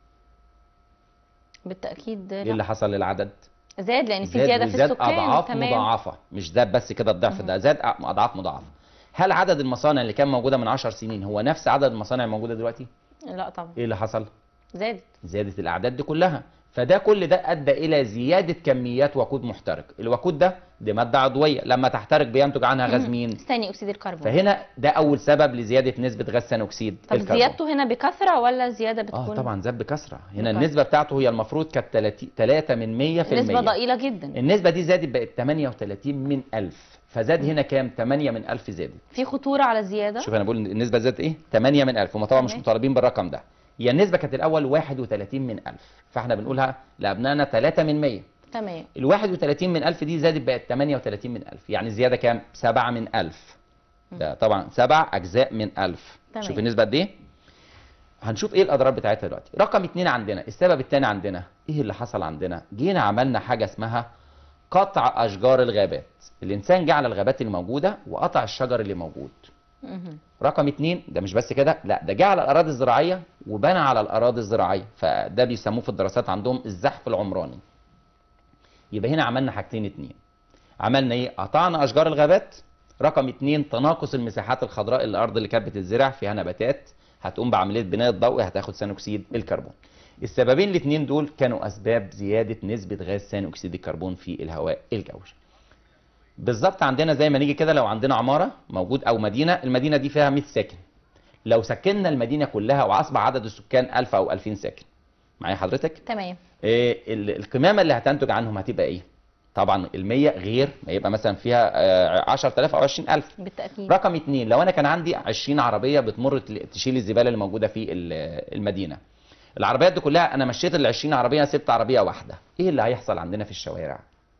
بالتاكيد ايه لا. اللي حصل للعدد زاد لان في زاد زياده في وزاد السكان اضعاف تمام مضاعفه مش زاد بس كده الضعف ده زاد أ- اضعاف مضاعفه هل عدد المصانع اللي كان موجوده من 10 سنين هو نفس عدد المصانع الموجوده دلوقتي لا طبعا ايه اللي حصل زادت زادت الاعداد دي كلها فده كل ده ادى الى زياده كميات وقود محترق الوقود ده دي ماده عضويه لما تحترق بينتج عنها غاز مين ثاني اكسيد الكربون فهنا ده اول سبب لزياده نسبه غاز ثاني اكسيد طب الكربون. زيادته هنا بكثره ولا زياده بتكون اه طبعا زاد بكثره هنا بكثرة. النسبه بتاعته هي المفروض كانت 30 3 من 100 في نسبه المية. ضئيله جدا النسبه دي زادت بقت 38 من 1000 فزاد هنا كام 8 من 1000 زادت في خطوره على الزياده شوف انا بقول إن النسبه زادت ايه 8 من 1000 هم طبعا مش تمام. مطالبين بالرقم ده هي النسبه كانت الاول 31 من 1000 فاحنا بنقولها لابنائنا 3 من 100 تمام ال 31 من 1000 دي زادت بقت 38 من 1000 يعني زياده كام 7 من 1000 ده طبعا سبع اجزاء من 1000 تمام. شوف النسبه قد ايه هنشوف ايه الاضرار بتاعتها دلوقتي رقم اتنين عندنا السبب الثاني عندنا ايه اللي حصل عندنا جينا عملنا حاجه اسمها قطع اشجار الغابات الانسان جه على الغابات اللي موجوده وقطع الشجر اللي موجود مهم. رقم اتنين ده مش بس كده لا ده جه على الاراضي الزراعيه وبنى على الاراضي الزراعيه فده بيسموه في الدراسات عندهم الزحف العمراني يبقى هنا عملنا حاجتين اتنين عملنا ايه قطعنا اشجار الغابات رقم اتنين تناقص المساحات الخضراء اللي الارض اللي كانت بتتزرع فيها نباتات هتقوم بعمليه بناء الضوئي هتاخد ثاني اكسيد الكربون السببين الاثنين دول كانوا اسباب زياده نسبه غاز ثاني اكسيد الكربون في الهواء الجوي بالظبط عندنا زي ما نيجي كده لو عندنا عماره موجود او مدينه المدينه دي فيها 100 ساكن لو سكننا المدينه كلها واصبح عدد السكان 1000 او 2000 ساكن معايا حضرتك تمام إيه ال- القمامه اللي هتنتج عنهم هتبقى ايه طبعا ال100 غير ما يبقى مثلا فيها آه، 10000 او 20000 بالتاكيد رقم اتنين لو انا كان عندي 20 عربيه بتمر تل- تشيل الزباله اللي موجوده في ال- المدينه العربيات دي كلها انا مشيت ال 20 عربيه سبت عربيه واحده ايه اللي هيحصل عندنا في الشوارع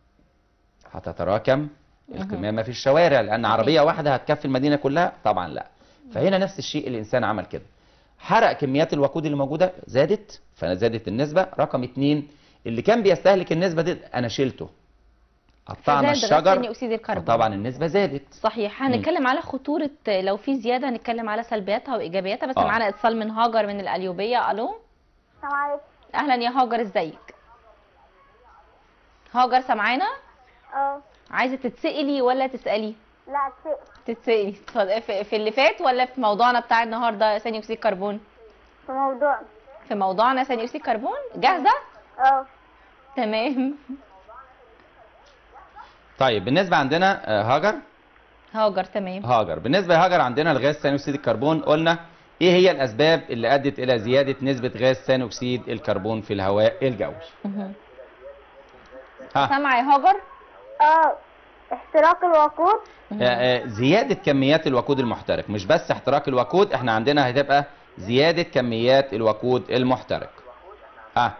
هتتراكم القمامه في الشوارع لان عربيه واحده هتكفي المدينه كلها طبعا لا فهنا نفس الشيء الانسان عمل كده حرق كميات الوقود اللي موجوده زادت فزادت النسبه رقم اتنين اللي كان بيستهلك النسبه دي انا شلته قطعنا فزاد غاز ثاني الشجر اكسيد الكربون طبعا النسبه زادت صحيح هنتكلم على خطوره لو في زياده هنتكلم على سلبياتها وايجابياتها بس آه. معانا اتصال من هاجر من القليوبيه الو السلام عليكم اهلا يا هاجر ازيك هاجر سامعانا اه عايزه تتسالي ولا تسالي لا شيء تتسالي اتفضل. في في اللي فات ولا في موضوعنا بتاع النهارده ثاني اكسيد الكربون في موضوع في موضوعنا ثاني اكسيد الكربون جاهزه اه تمام طيب بالنسبه عندنا آه، هاجر هاجر تمام هاجر بالنسبه لهاجر عندنا الغاز ثاني اكسيد الكربون قلنا ايه هي الاسباب اللي ادت الى زياده نسبه غاز ثاني اكسيد الكربون في الهواء الجوي مهم. ها سامعه يا هاجر اه احتراق الوقود آه، آه، زياده كميات الوقود المحترق مش بس احتراق الوقود احنا عندنا هتبقى زياده كميات الوقود المحترق ها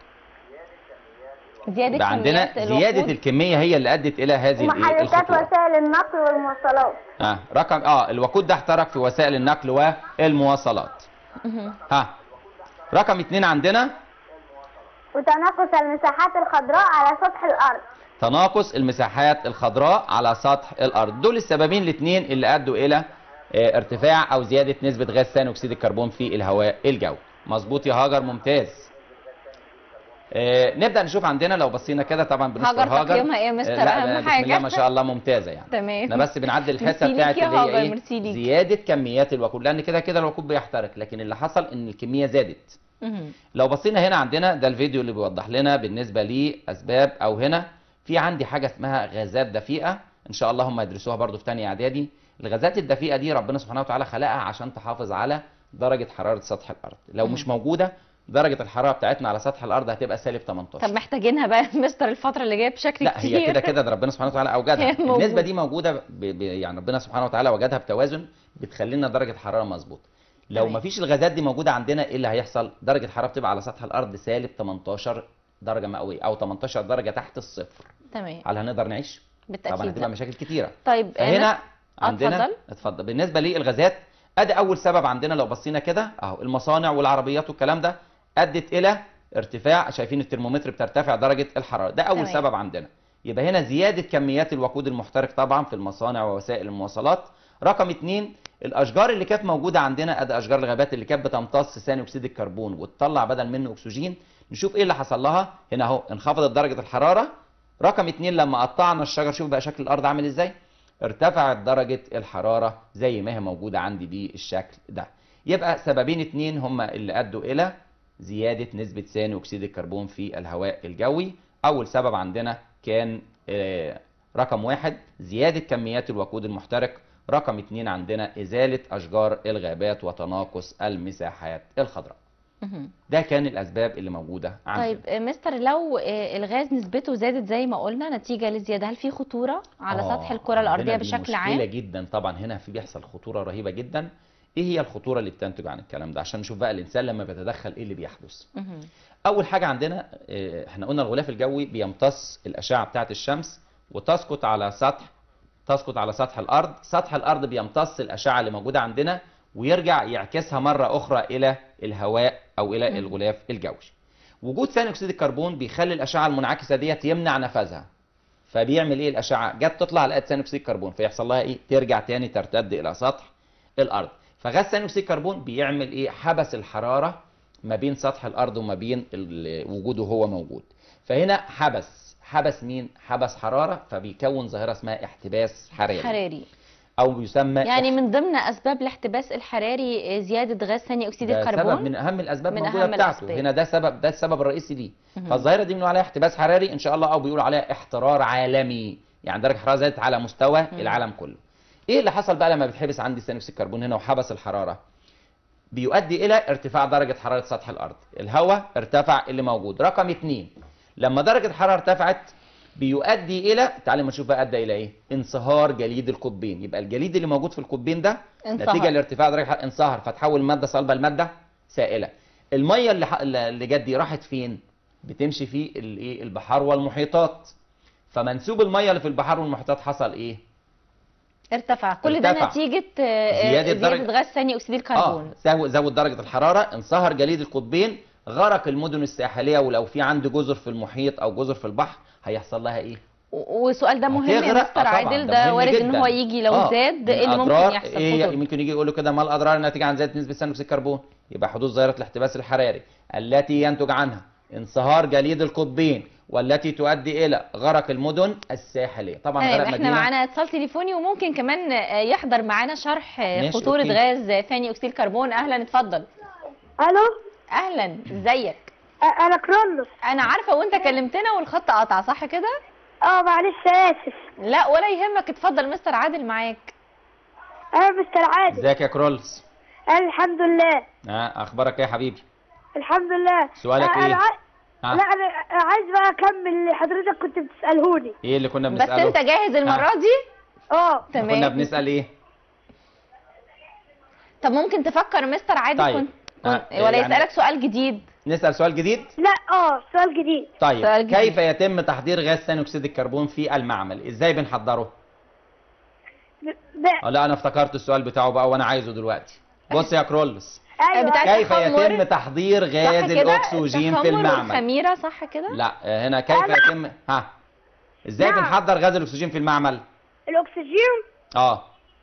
زياده يبقى عندنا كميات زياده الوقود. الكميه هي اللي ادت الى هذه الإيه؟ ومحركات الخطوره وسائل النقل والمواصلات اه رقم اه الوقود ده احترق في وسائل النقل والمواصلات مهم. ها رقم اتنين عندنا وتناقص المساحات الخضراء على سطح الأرض تناقص المساحات الخضراء على سطح الارض دول السببين الاثنين اللي ادوا الى آه، ارتفاع او زياده نسبه غاز ثاني اكسيد الكربون في الهواء الجوي مظبوط يا هاجر ممتاز آه، نبدا نشوف عندنا لو بصينا كده طبعا بنشكر هاجر هاجر تقييمها إيه يا مستر؟ آه، لا، أهم بسم حاجة. الله ما شاء الله ممتازه يعني تمام احنا بس بنعدل الحته ميرسي بتاعت ليك يا اللي هي هاجر، ايه ميرسي ليك. زياده كميات الوقود لان كده كده الوقود بيحترق لكن اللي حصل ان الكميه زادت مهم. لو بصينا هنا عندنا ده الفيديو اللي بيوضح لنا بالنسبه لاسباب او هنا في عندي حاجه اسمها غازات دفيئه ان شاء الله هم يدرسوها برضو في تانية اعدادي الغازات الدفيئه دي ربنا سبحانه وتعالى خلقها عشان تحافظ على درجه حراره سطح الارض لو مم. مش موجوده درجه الحراره بتاعتنا على سطح الارض هتبقى سالب 18 طب محتاجينها بقى يا مستر الفتره اللي جايه بشكل لا كتير هي كده كده ده ربنا سبحانه وتعالى هي اوجدها موجودة. النسبه دي موجوده ب... ب... يعني ربنا سبحانه وتعالى وجدها بتوازن بتخلي لنا درجه حراره مظبوطه لو تمام. ما فيش الغازات دي موجوده عندنا ايه اللي هيحصل درجه الحراره بتبقى على سطح الارض سالب 18 درجه مئويه او 18 درجه تحت الصفر تمام هل هنقدر نعيش طبعا بالتاكيد هتبقى لا. مشاكل كتيره طيب فهنا آه، عندنا اتفضل. اتفضل بالنسبه للغازات ادي اول سبب عندنا لو بصينا كده اهو المصانع والعربيات والكلام ده ادت الى ارتفاع شايفين الترمومتر بترتفع درجه الحراره ده اول تمام. سبب عندنا يبقى هنا زياده كميات الوقود المحترق طبعا في المصانع ووسائل المواصلات رقم اتنين الاشجار اللي كانت موجوده عندنا ادي اشجار الغابات اللي كانت بتمتص ثاني اكسيد الكربون وتطلع بدل منه اكسجين نشوف ايه اللي حصل لها هنا اهو انخفضت درجه الحراره رقم اتنين لما قطعنا الشجر شوف بقى شكل الارض عامل ازاي ارتفعت درجه الحراره زي ما هي موجوده عندي بالشكل ده يبقى سببين اتنين هما اللي ادوا الى زياده نسبه ثاني اكسيد الكربون في الهواء الجوي اول سبب عندنا كان آه، رقم واحد زياده كميات الوقود المحترق رقم اتنين عندنا ازاله اشجار الغابات وتناقص المساحات الخضراء مهم. ده كان الاسباب اللي موجوده عندنا طيب آه، مستر لو آه، الغاز نسبته زادت زي ما قلنا نتيجة للزيادة هل في خطورة على آه، سطح الكرة عندنا الأرضية دي بشكل مشكلة عام؟ جدا طبعا هنا في بيحصل خطورة رهيبة جدا ايه هي الخطورة اللي بتنتج عن الكلام ده عشان نشوف بقى الانسان لما بيتدخل ايه اللي بيحدث مهم. اول حاجة عندنا آه، احنا قلنا الغلاف الجوي بيمتص الاشعة بتاعة الشمس وتسقط على سطح تسقط على سطح الارض سطح الارض بيمتص الاشعة اللي موجودة عندنا ويرجع يعكسها مرة اخرى الى الهواء او الى مم. الغلاف الجوي وجود ثاني اكسيد الكربون بيخلي الاشعة المنعكسة ديت يمنع نفذها فبيعمل ايه الاشعه جت تطلع لقت ثاني اكسيد الكربون فيحصل لها ايه ترجع تاني ترتد الى سطح الارض فغاز ثاني اكسيد الكربون بيعمل ايه حبس الحراره ما بين سطح الارض وما بين ال- وجوده هو موجود فهنا حبس حبس مين حبس حراره فبيكون ظاهره اسمها احتباس حراري حراري او يسمى يعني من ضمن أسباب الاحتباس الحراري آه، زيادة غاز ثاني أكسيد ده الكربون سبب من اهم الاسباب من الموجوده أهم بتاعته الأسباب. هنا ده سبب ده السبب الرئيسي ليه مهم. فالظاهره دي بنقول عليها احتباس حراري ان شاء الله او بيقولوا عليها احترار عالمي يعني درجه الحراره زادت على مستوى مم. العالم كله ايه اللي حصل بقى لما بتحبس عندي ثاني اكسيد الكربون هنا وحبس الحراره بيؤدي الى ارتفاع درجه حراره سطح الارض الهواء ارتفع اللي موجود رقم اتنين لما درجه الحراره ارتفعت بيؤدي الى تعالى ما نشوف بقى ادى الى ايه انصهار جليد القطبين يبقى الجليد اللي موجود في القطبين ده انصهر. نتيجه لارتفاع درجه الحراره انصهر فتحول ماده صلبه لماده سائله الميه اللي ح- اللي جت دي راحت فين بتمشي في الايه البحار والمحيطات فمنسوب الميه اللي في البحار والمحيطات حصل ايه ارتفع كل ده ارتفع. نتيجة آه، آه، زيادة زيادة درجة- غاز ثاني أكسيد الكربون اه زو- زود درجه الحراره انصهر جليد القطبين غرق المدن الساحليه ولو في عنده جزر في المحيط او جزر في البحر هيحصل لها ايه و- والسؤال ده مهم يا هتغرق. مستر آه طبعاً، عادل ده ده مهم وارد ان جداً. هو يجي لو آه، زاد ايه اللي ممكن الأضرار يحصل إيه خطوط. ممكن يجي يقول له كده ما الاضرار الناتجه عن زياده نسبه ثاني اكسيد الكربون يبقى حدوث ظاهره الاحتباس الحراري التي ينتج عنها انصهار جليد القطبين والتي تؤدي الى غرق المدن الساحليه طبعا تمام غرق احنا مدينه معانا اتصال تليفوني وممكن كمان آه، يحضر معانا شرح آه، ماشي، خطورة أوكي. غاز ثاني اكسيد الكربون اهلا اتفضل الو اهلا ازيك أ- انا كرولوس انا عارفة وانت كلمتنا والخط قطع صح كده اه معلش اسف لا ولا يهمك اتفضل مستر عادل معاك انا مستر عادل ازيك يا كرولس أنا الحمد لله آه اخبارك ايه يا حبيبي الحمد لله سؤالك أ- إيه؟ انا عاي... آه. لا انا عايز بقى اكمل اللي حضرتك كنت بتسالهوني ايه اللي كنا بس بنساله انت جاهز المرة دي اه كنا تمام بنسال ايه طب ممكن تفكر مستر عادل طيب. كنت آه، كنت ولا يعني- يسألك سؤال جديد نسال سؤال جديد لا اه سؤال جديد طيب سؤال جديد. كيف يتم تحضير غاز ثاني اكسيد الكربون في المعمل ازاي بنحضره ب... ب... اه لا انا افتكرت السؤال بتاعه بقى وانا عايزه دلوقتي بص يا كرولس ايوه بتاع كيف التخمر. يتم تحضير صح غاز كده الاكسجين في التخمر المعمل والخميرة صح كده لا آه، هنا كيف أنا- يتم ها ازاي نعم. بنحضر غاز الاكسجين في المعمل الاكسجين اه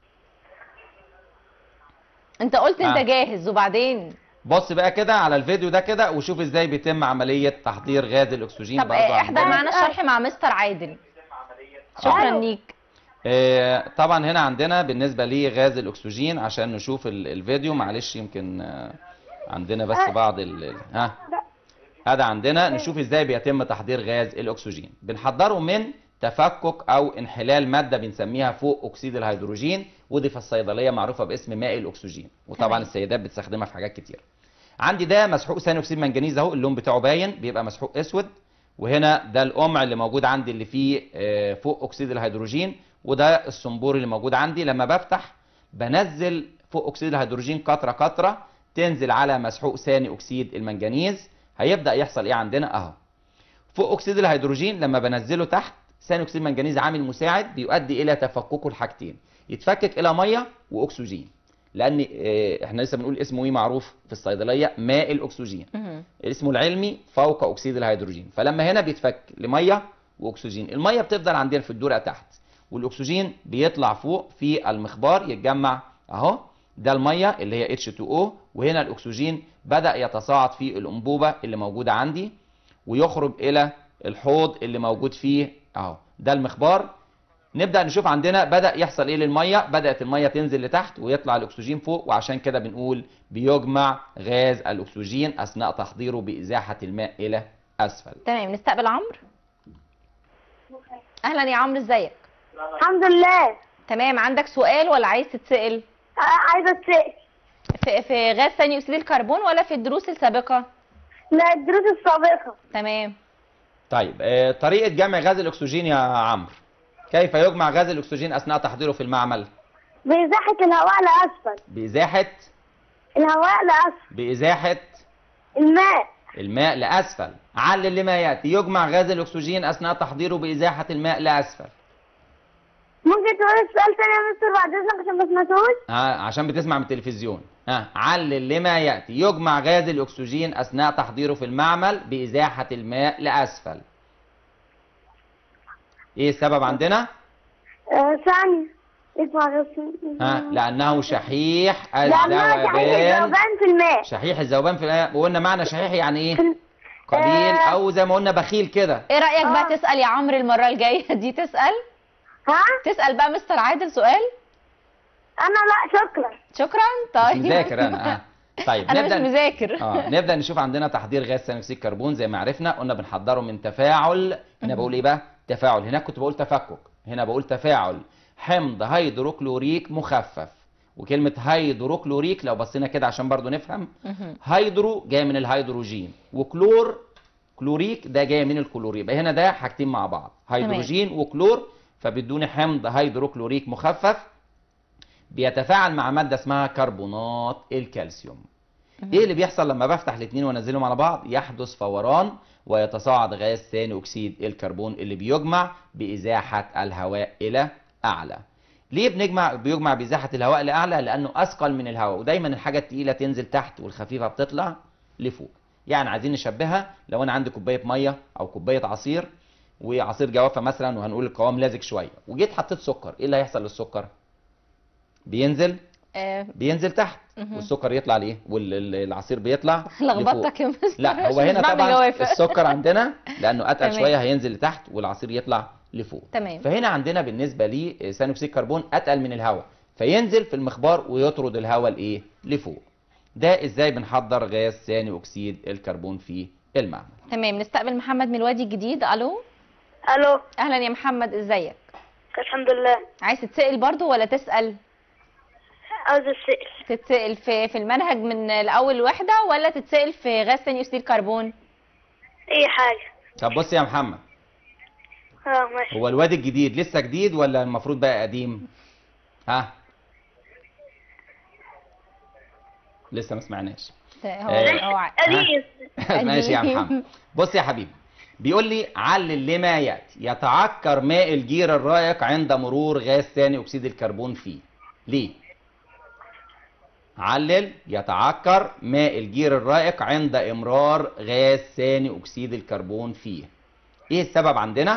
انت قلت انت آه. جاهز وبعدين بص بقى كده على الفيديو ده كده وشوف ازاي بيتم عملية تحضير غاز الاكسجين طب برضه آه، احضر عندنا. معانا الشرح مع مستر عادل شكرا أيوه. ليك آه، طبعا هنا عندنا بالنسبة لغاز الأكسجين عشان نشوف ال- الفيديو معلش يمكن آه، عندنا بس آه. بعض ال ال- ها لا. هذا عندنا نشوف ازاي بيتم تحضير غاز الأكسجين بنحضره من تفكك أو انحلال مادة بنسميها فوق أكسيد الهيدروجين ودي في الصيدلية معروفة باسم ماء الأكسجين وطبعا تمام. السيدات بتستخدمها في حاجات كتير عندي ده مسحوق ثاني أكسيد منجنيز أهو اللون بتاعه باين بيبقى مسحوق أسود وهنا ده القمع اللي موجود عندي اللي فيه آه، فوق اكسيد الهيدروجين وده الصنبور اللي موجود عندي لما بفتح بنزل فوق اكسيد الهيدروجين قطره قطره تنزل على مسحوق ثاني اكسيد المنجنيز هيبدا يحصل ايه عندنا اهو فوق اكسيد الهيدروجين لما بنزله تحت ثاني اكسيد المنجنيز عامل مساعد بيؤدي الى تفككه لحاجتين يتفكك الى ميه واكسجين لان آه، احنا لسه بنقول اسمه ايه معروف في الصيدليه ماء الاكسجين مهم. اسمه العلمي فوق اكسيد الهيدروجين فلما هنا بيتفك لميه واكسجين الميه بتفضل عندنا في الدرقه تحت والاكسجين بيطلع فوق في المخبار يتجمع اهو ده الميه اللي هي H2O وهنا الاكسجين بدا يتصاعد في الانبوبه اللي موجوده عندي ويخرج الى الحوض اللي موجود فيه اهو ده المخبار نبدا نشوف عندنا بدا يحصل ايه للميه بدات الميه تنزل لتحت ويطلع الاكسجين فوق وعشان كده بنقول بيجمع غاز الاكسجين اثناء تحضيره بازاحه الماء الى اسفل تمام نستقبل عمرو اهلا يا عمرو ازيك الحمد لله تمام عندك سؤال ولا عايز تتسال ع- عايزه اتسال في, في غاز ثاني اكسيد الكربون ولا في الدروس السابقه لا الدروس السابقه تمام طيب آه، طريقه جمع غاز الاكسجين يا عمرو كيف يجمع غاز الاكسجين اثناء تحضيره في المعمل بإزاحة الهواء لأسفل بازاحه الهواء لأسفل بازاحه الماء الماء لاسفل علل لما ياتي يجمع غاز الاكسجين اثناء تحضيره بازاحه الماء لاسفل ممكن تقول السؤال تاني يا مستر بعد إذنك عشان ما سمعتوش ها عشان بتسمع من التلفزيون ها علل لما ياتي يجمع غاز الاكسجين اثناء تحضيره في المعمل بازاحه الماء لاسفل ايه السبب عندنا آه، ثانية اسمع بس ها لانه شحيح لأنها تحت الذوبان الذوبان في الماء شحيح الذوبان في الماء وقلنا معنى شحيح يعني ايه في- قليل آه. او زي ما قلنا بخيل كده ايه رايك آه. بقى تسال يا عمرو المره الجايه دي تسال ها تسال بقى مستر عادل سؤال أنا لا شكرا شكرا مش طيب مذاكر انا آه. طيب انا مش نبدا مذاكر اه نبدا نشوف عندنا تحضير غاز ثاني اكسيد الكربون زي ما عرفنا قلنا بنحضره من تفاعل هنا بقول ايه بقى تفاعل هناك كنت بقول تفكك هنا بقول تفاعل حمض هيدروكلوريك مخفف وكلمه هيدروكلوريك لو بصينا كده عشان برضو نفهم مهم. هيدرو جاي من الهيدروجين وكلور كلوريك ده جاي من الكلور يبقى هنا ده حاجتين مع بعض هيدروجين وكلور فبيدوني حمض هيدروكلوريك مخفف بيتفاعل مع ماده اسمها كربونات الكالسيوم ايه اللي بيحصل لما بفتح الاثنين وانزلهم على بعض يحدث فوران ويتصاعد غاز ثاني اكسيد الكربون اللي بيجمع بازاحه الهواء الى اعلى ليه بنجمع بيجمع بازاحه الهواء لاعلى لانه اثقل من الهواء ودايما الحاجه الثقيله تنزل تحت والخفيفه بتطلع لفوق يعني عايزين نشبهها لو انا عندي كوبايه ميه او كوبايه عصير وعصير جوافه مثلا وهنقول القوام لازق شويه وجيت حطيت سكر ايه اللي هيحصل للسكر بينزل آه، بينزل تحت مهم. والسكر يطلع ليه والعصير بيطلع لخبطتك يا مستر لا هو عشان هنا مش بعمل طبعا جوافة. السكر عندنا لانه اتقل تمام. شويه هينزل لتحت والعصير يطلع لفوق تمام فهنا عندنا بالنسبه لي ثاني اكسيد الكربون اتقل من الهواء فينزل في المخبار ويطرد الهواء لايه لفوق ده ازاي بنحضر غاز ثاني اكسيد الكربون في المعمل تمام نستقبل محمد من الوادي الجديد الو ألو اهلا يا محمد ازيك الحمد لله عايز تتسال برضو ولا تسال عاوز أتسأل تتسال في في المنهج من الاول وحده ولا تتسال في غاز ثاني اكسيد الكربون أي حاجة طب بص يا محمد اه ماشي هو الوادي الجديد لسه جديد ولا المفروض بقى قديم ها لسه ما سمعناش هو آه. هو ع- أليس ماشي يا قديم. محمد بص يا حبيبي بيقول لي علل لما ياتي يتعكر ماء الجير الرائق عند مرور غاز ثاني اكسيد الكربون فيه ليه علل يتعكر ماء الجير الرائق عند امرار غاز ثاني اكسيد الكربون فيه ايه السبب عندنا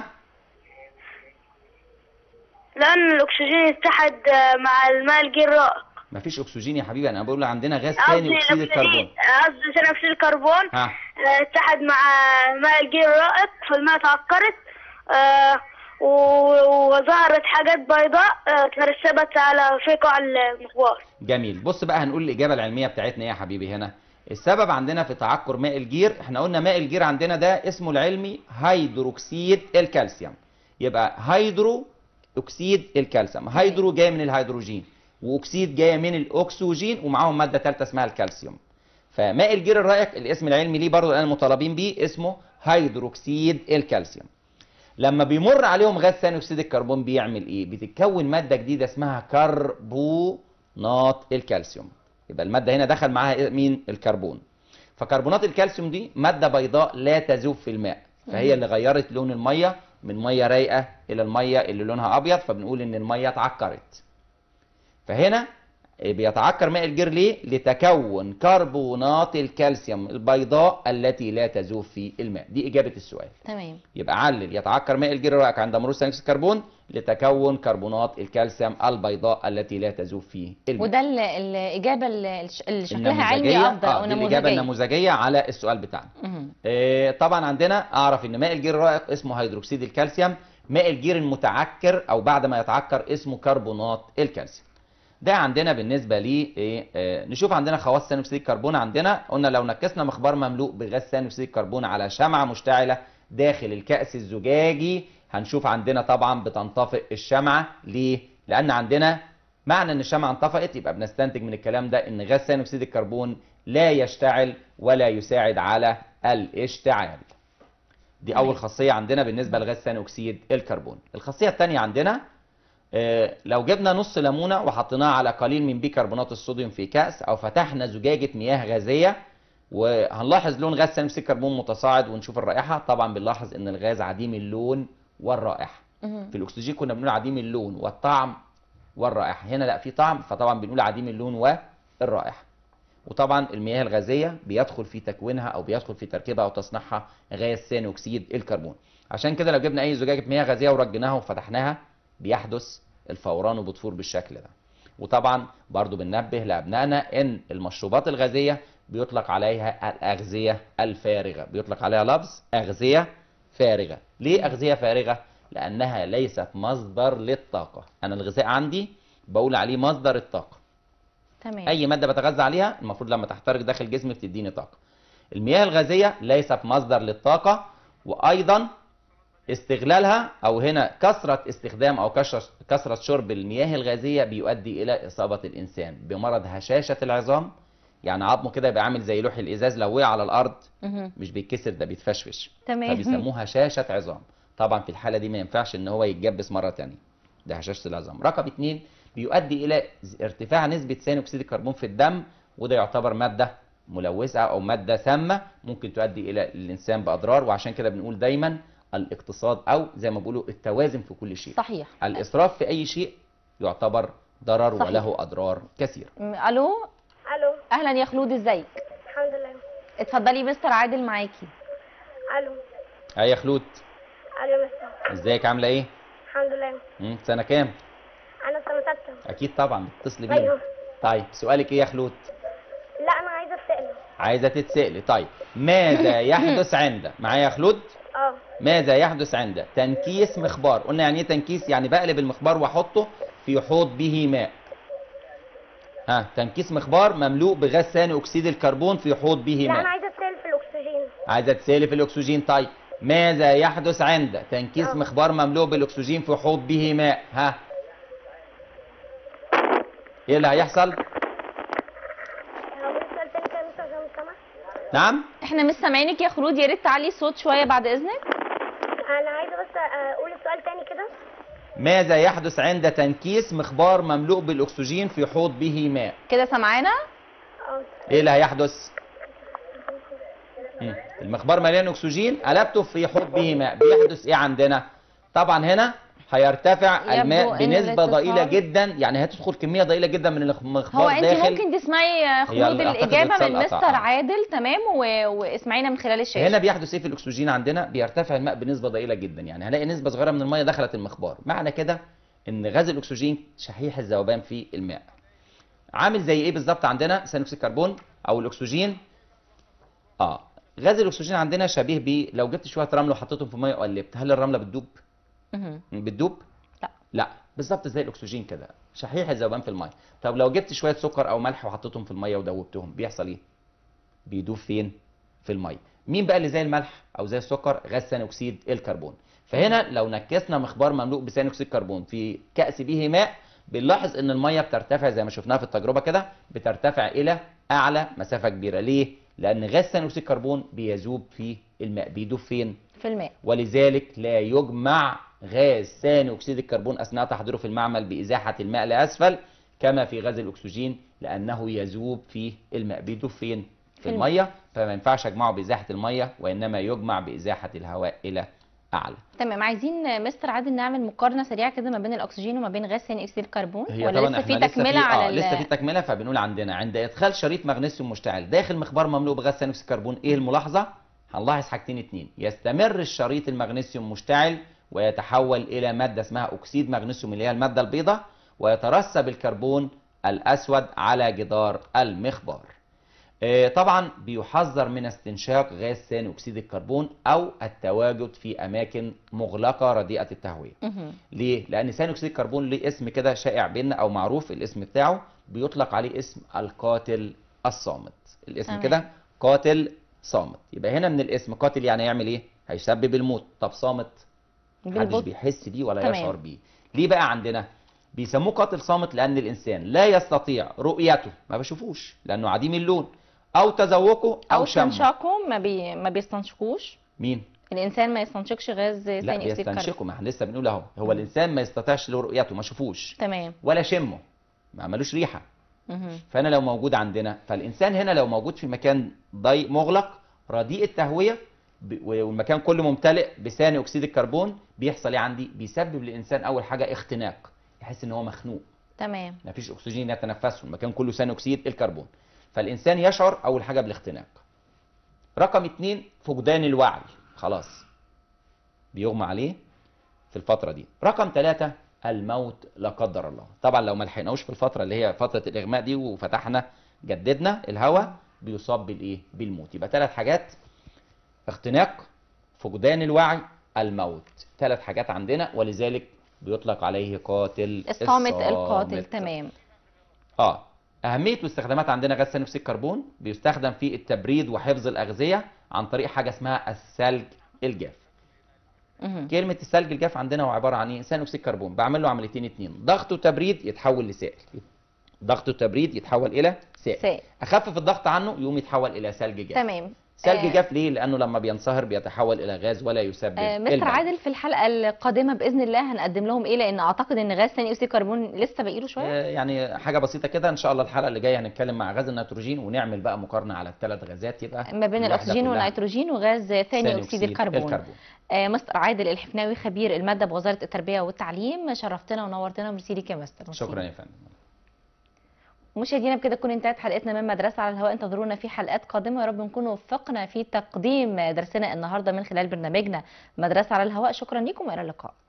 لأن الأكسجين اتحد آه، مع الماء الجير الرائق مفيش اكسجين يا حبيبي انا بقول عندنا غاز قصدي ثاني اكسيد الكربون الأكسجين قصدي ثاني أكسيد الكربون ها آه، اتحد مع ماء الجير الرائق فالماء اتعكرت آه، و- وظهرت حاجات بيضاء آه، ترسبت على في قاع المخبار جميل بص بقى هنقول الاجابه العلميه بتاعتنا ايه يا حبيبي هنا السبب عندنا في تعكر ماء الجير احنا قلنا ماء الجير عندنا ده اسمه العلمي هيدروكسيد الكالسيوم يبقى هيدرو اكسيد الكالسيوم هيدرو جاي من الهيدروجين واكسيد جايه من الاكسجين ومعاهم ماده ثالثه اسمها الكالسيوم فماء الجير الرائق الاسم العلمي ليه برضه الان مطالبين بيه اسمه هيدروكسيد الكالسيوم لما بيمر عليهم غاز ثاني اكسيد الكربون بيعمل ايه بتتكون ماده جديده اسمها كربونات الكالسيوم يبقى الماده هنا دخل معاها إيه؟ مين الكربون فكربونات الكالسيوم دي ماده بيضاء لا تذوب في الماء فهي اللي غيرت لون الميه من ميه رايقه الى الميه اللي لونها ابيض فبنقول ان الميه اتعكرت فهنا بيتعكر ماء الجير ليه لتكون كربونات الكالسيوم البيضاء التي لا تذوب في الماء دي اجابه السؤال تمام يبقى علل يتعكر ماء الجير الرائق عند مرور ثاني اكسيد الكربون لتكون كربونات الكالسيوم البيضاء التي لا تذوب في الماء وده ال- الاجابه اللي اللي شكلها علمي النموذجية- افضل آه او دي الاجابه نموذجيه النموذجيه على السؤال بتاعنا مهم. آه، طبعا عندنا اعرف ان ماء الجير الرائق اسمه هيدروكسيد الكالسيوم ماء الجير المتعكر او بعد ما يتعكر اسمه كربونات الكالسيوم ده عندنا بالنسبه ل إيه، آه، نشوف عندنا خواص ثاني اكسيد الكربون عندنا قلنا لو نكسنا مخبار مملوء بغاز ثاني اكسيد الكربون على شمعه مشتعله داخل الكأس الزجاجي هنشوف عندنا طبعا بتنطفئ الشمعه ليه لان عندنا معنى ان الشمعه انطفئت يبقى بنستنتج من الكلام ده ان غاز ثاني اكسيد الكربون لا يشتعل ولا يساعد على الاشتعال دي تمام. اول خاصيه عندنا بالنسبه لغاز ثاني اكسيد الكربون الخاصيه الثانيه عندنا آه، لو جبنا نص ليمونه وحطيناها على قليل من بيكربونات الصوديوم في كاس او فتحنا زجاجه مياه غازيه وهنلاحظ لون غاز ثاني اكسيد الكربون متصاعد ونشوف الرائحه طبعا بنلاحظ ان الغاز عديم اللون والرائحه مهم. في الاكسجين كنا بنقول عديم اللون والطعم والرائحه هنا لا في طعم فطبعا بنقول عديم اللون والرائحه وطبعا المياه الغازيه بيدخل في تكوينها او بيدخل في تركيبها او تصنيعها غاز ثاني اكسيد الكربون عشان كده لو جبنا اي زجاجه مياه غازيه ورجيناها وفتحناها بيحدث الفوران وبتفور بالشكل ده وطبعا برضو بننبه لابنائنا ان المشروبات الغازيه بيطلق عليها الاغذيه الفارغه بيطلق عليها لفظ اغذيه فارغه ليه اغذيه فارغه لانها ليست مصدر للطاقه انا الغذاء عندي بقول عليه مصدر الطاقه تمام اي ماده بتغذى عليها المفروض لما تحترق داخل جسمي بتديني طاقه المياه الغازيه ليست مصدر للطاقه وايضا استغلالها او هنا كثره استخدام او كثره كثره شرب المياه الغازيه بيؤدي الى اصابه الانسان بمرض هشاشه العظام يعني عظمه كده يبقى عامل زي لوح الازاز لو وقع على الارض مهم. مش بيتكسر ده بيتفشفش تمام فبيسموها هشاشة عظام طبعا في الحالة دي ما ينفعش ان هو يتجبس مرة تانية ده هشاشة العظام رقم اتنين بيؤدي الى ز- ارتفاع نسبة ثاني اكسيد الكربون في الدم وده يعتبر مادة ملوثة او مادة سامة ممكن تؤدي الى الانسان باضرار وعشان كده بنقول دايما الاقتصاد او زي ما بيقولوا التوازن في كل شيء صحيح الاسراف في اي شيء يعتبر ضرر صحيح. وله اضرار كثيرة م- الو الو اهلا يا خلود ازيك الحمد لله اتفضلي مستر عادل معاكي الو اي يا خلود الو يا مستر ازيك عاملة ايه الحمد لله مم، سنة كام انا سنه سته اكيد طبعا بتتصلي بينا ايوه طيب سؤالك ايه يا خلود لا انا عايزه اتسال عايزه تتسالي طيب ماذا يحدث عند معايا يا خلود اه ماذا يحدث عند تنكيس مخبار قلنا يعني ايه تنكيس يعني بقلب المخبار واحطه في حوض به ماء ها تنكيس مخبار مملوء بغاز ثاني اكسيد الكربون في حوض به لا انا ماء عايزه اتسال في الاكسجين عايزه تسالي في الاكسجين طيب ماذا يحدث عند تنكيس آه. مخبار مملوء بالاكسجين في حوض به ماء ها ايه اللي هيحصل هو السؤال تاني كده يا مستر عشان مش سامع نعم احنا مش سامعينك يا خلود يا ريت تعلي الصوت شويه بعد اذنك انا عايزه بس اقول السؤال تاني كده ماذا يحدث عند تنكيس مخبار مملوء بالاكسجين في حوض به ماء كده سامعانا اه ايه اللي هيحدث مم. المخبار مليان اكسجين قلبته في حوض به ماء بيحدث ايه عندنا طبعا هنا هيرتفع يبدو الماء إن بنسبه الاتصال- ضئيله جدا يعني هتدخل كميه ضئيله جدا من المخبار هو انت داخل ممكن تسمعي يا هي خلود أعتقد الاجابه الاتصال من قطع. مستر عادل تمام و... واسمعينا من خلال الشاشه هنا بيحدث ايه في الاكسجين عندنا بيرتفع الماء بنسبه ضئيله جدا يعني هنلاقي نسبه صغيره من الميه دخلت المخبار معنى كده ان غاز الاكسجين شحيح الذوبان في الماء عامل زي ايه بالظبط عندنا ثاني اكسيد الكربون او الاكسجين اه غاز الاكسجين عندنا شبيه ب لو جبت شويه رمل وحطيتهم في ميه وقلبت هل الرمله بتدوب مهم. بتدوب لا. لا بالظبط زي الاكسجين كده شحيح الذوبان في الميه طب لو جبت شويه سكر او ملح وحطيتهم في الميه ودوبتهم بيحصل ايه بيدوب فين في الميه مين بقى اللي زي الملح او زي السكر غاز ثاني اكسيد الكربون فهنا لو نكسنا مخبار مملوء بثاني اكسيد الكربون في كاس به ماء بنلاحظ ان الميه بترتفع زي ما شفناها في التجربه كده بترتفع الى اعلى مسافه كبيره ليه لان غاز ثاني اكسيد الكربون بيذوب في الماء بيدوب فين في الماء ولذلك لا يجمع غاز ثاني اكسيد الكربون اثناء تحضيره في المعمل بازاحه الماء لاسفل كما في غاز الاكسجين لانه يذوب في الماء بيدوب فين في في الماء. الميه فما ينفعش اجمعه بازاحه الميه وانما يجمع بازاحه الهواء الى اعلى تمام عايزين مستر عادل نعمل مقارنه سريعه كده ما بين الاكسجين وما بين غاز ثاني اكسيد الكربون هي ولا طبعا لسه احنا في تكمله آه على ال- لسه في تكمله فبنقول عندنا عند ادخال شريط مغنيسيوم مشتعل داخل مخبار مملوء بغاز ثاني اكسيد الكربون ايه الملاحظه هنلاحظ حاجتين اتنين يستمر الشريط المغنيسيوم مشتعل ويتحول الى ماده اسمها اكسيد مغنيسيوم اللي هي الماده البيضاء ويترسب الكربون الاسود على جدار المخبار آه، طبعا بيحذر من استنشاق غاز ثاني اكسيد الكربون او التواجد في اماكن مغلقه رديئه التهويه مهم. ليه؟ لأن ثاني أكسيد الكربون ليه اسم كده شائع بينا أو معروف الاسم بتاعه بيطلق عليه اسم القاتل الصامت الاسم تمام. كده قاتل صامت يبقى هنا من الاسم قاتل يعني هيعمل ايه؟ هيسبب الموت طب صامت محدش بالبطء. بيحس بيه ولا تمام. يشعر بيه ليه بقى عندنا؟ بيسموه قاتل صامت لأن الإنسان لا يستطيع رؤيته ما بشوفوش لأنه عديم اللون أو تذوقه أو, او شمه استنشاقه ما بي... ما بيستنشقوش مين؟ الانسان ما يستنشقش غاز لا ثاني اكسيد الكربون بيستنشقه ما احنا لسه بنقول اهو هو الإنسان ما يستطيعش له رؤيته ما شافوش تمام ولا شمه ما عملوش ريحه مهم. فانا لو موجود عندنا فالانسان هنا لو موجود في مكان ضيق مغلق رديء التهويه ب- والمكان كله ممتلئ بثاني اكسيد الكربون بيحصل ايه عندي بيسبب للانسان اول حاجه اختناق يحس ان هو مخنوق تمام مفيش اكسجين يتنفسه المكان كله ثاني اكسيد الكربون فالانسان يشعر اول حاجه بالاختناق رقم اتنين فقدان الوعي خلاص بيغمى عليه في الفتره دي رقم ثلاثة الموت لا قدر الله طبعا لو ما لحقناهوش في الفتره اللي هي فتره الاغماء دي وفتحنا جددنا الهواء بيصاب بالايه بالموت يبقى ثلاث حاجات اختناق فقدان الوعي الموت ثلاث حاجات عندنا ولذلك بيطلق عليه قاتل الصامت القاتل الصامت. تمام اه اهميه واستخدامات عندنا غاز ثاني اكسيد الكربون بيستخدم في التبريد وحفظ الاغذيه عن طريق حاجه اسمها الثلج الجاف مهم. كلمه الثلج الجاف عندنا هو عباره عن ايه ثاني اكسيد الكربون بعمل له عمليتين اتنين ضغط وتبريد يتحول لسائل ضغط وتبريد يتحول الى سائل سائل. اخفف الضغط عنه يقوم يتحول الى ثلج جاف تمام ثلج آه، جاف ليه لانه لما بينصهر بيتحول الى غاز ولا يسبب آه، مستر الموت. عادل في الحلقه القادمه باذن الله هنقدم لهم ايه لان اعتقد ان غاز ثاني اكسيد الكربون لسه باقي له شويه آه، يعني حاجه بسيطه كده ان شاء الله الحلقه اللي جايه هنتكلم مع غاز النيتروجين ونعمل بقى مقارنه على الثلاث غازات يبقى ما بين الوحدة الاكسجين كلها والنيتروجين وغاز ثاني اكسيد الكربون الكربون. آه، مستر عادل الحفناوي خبير الماده بوزاره التربيه والتعليم شرفتنا ونورتنا ميرسي ليك يا مستر ميرسي. شكرا يا فندم مشاهدينا بكده تكون انتهت حلقتنا من مدرسه على الهواء انتظرونا في حلقات قادمه يا رب نكون وفقنا في تقديم درسنا النهارده من خلال برنامجنا مدرسه على الهواء شكرا لكم والى اللقاء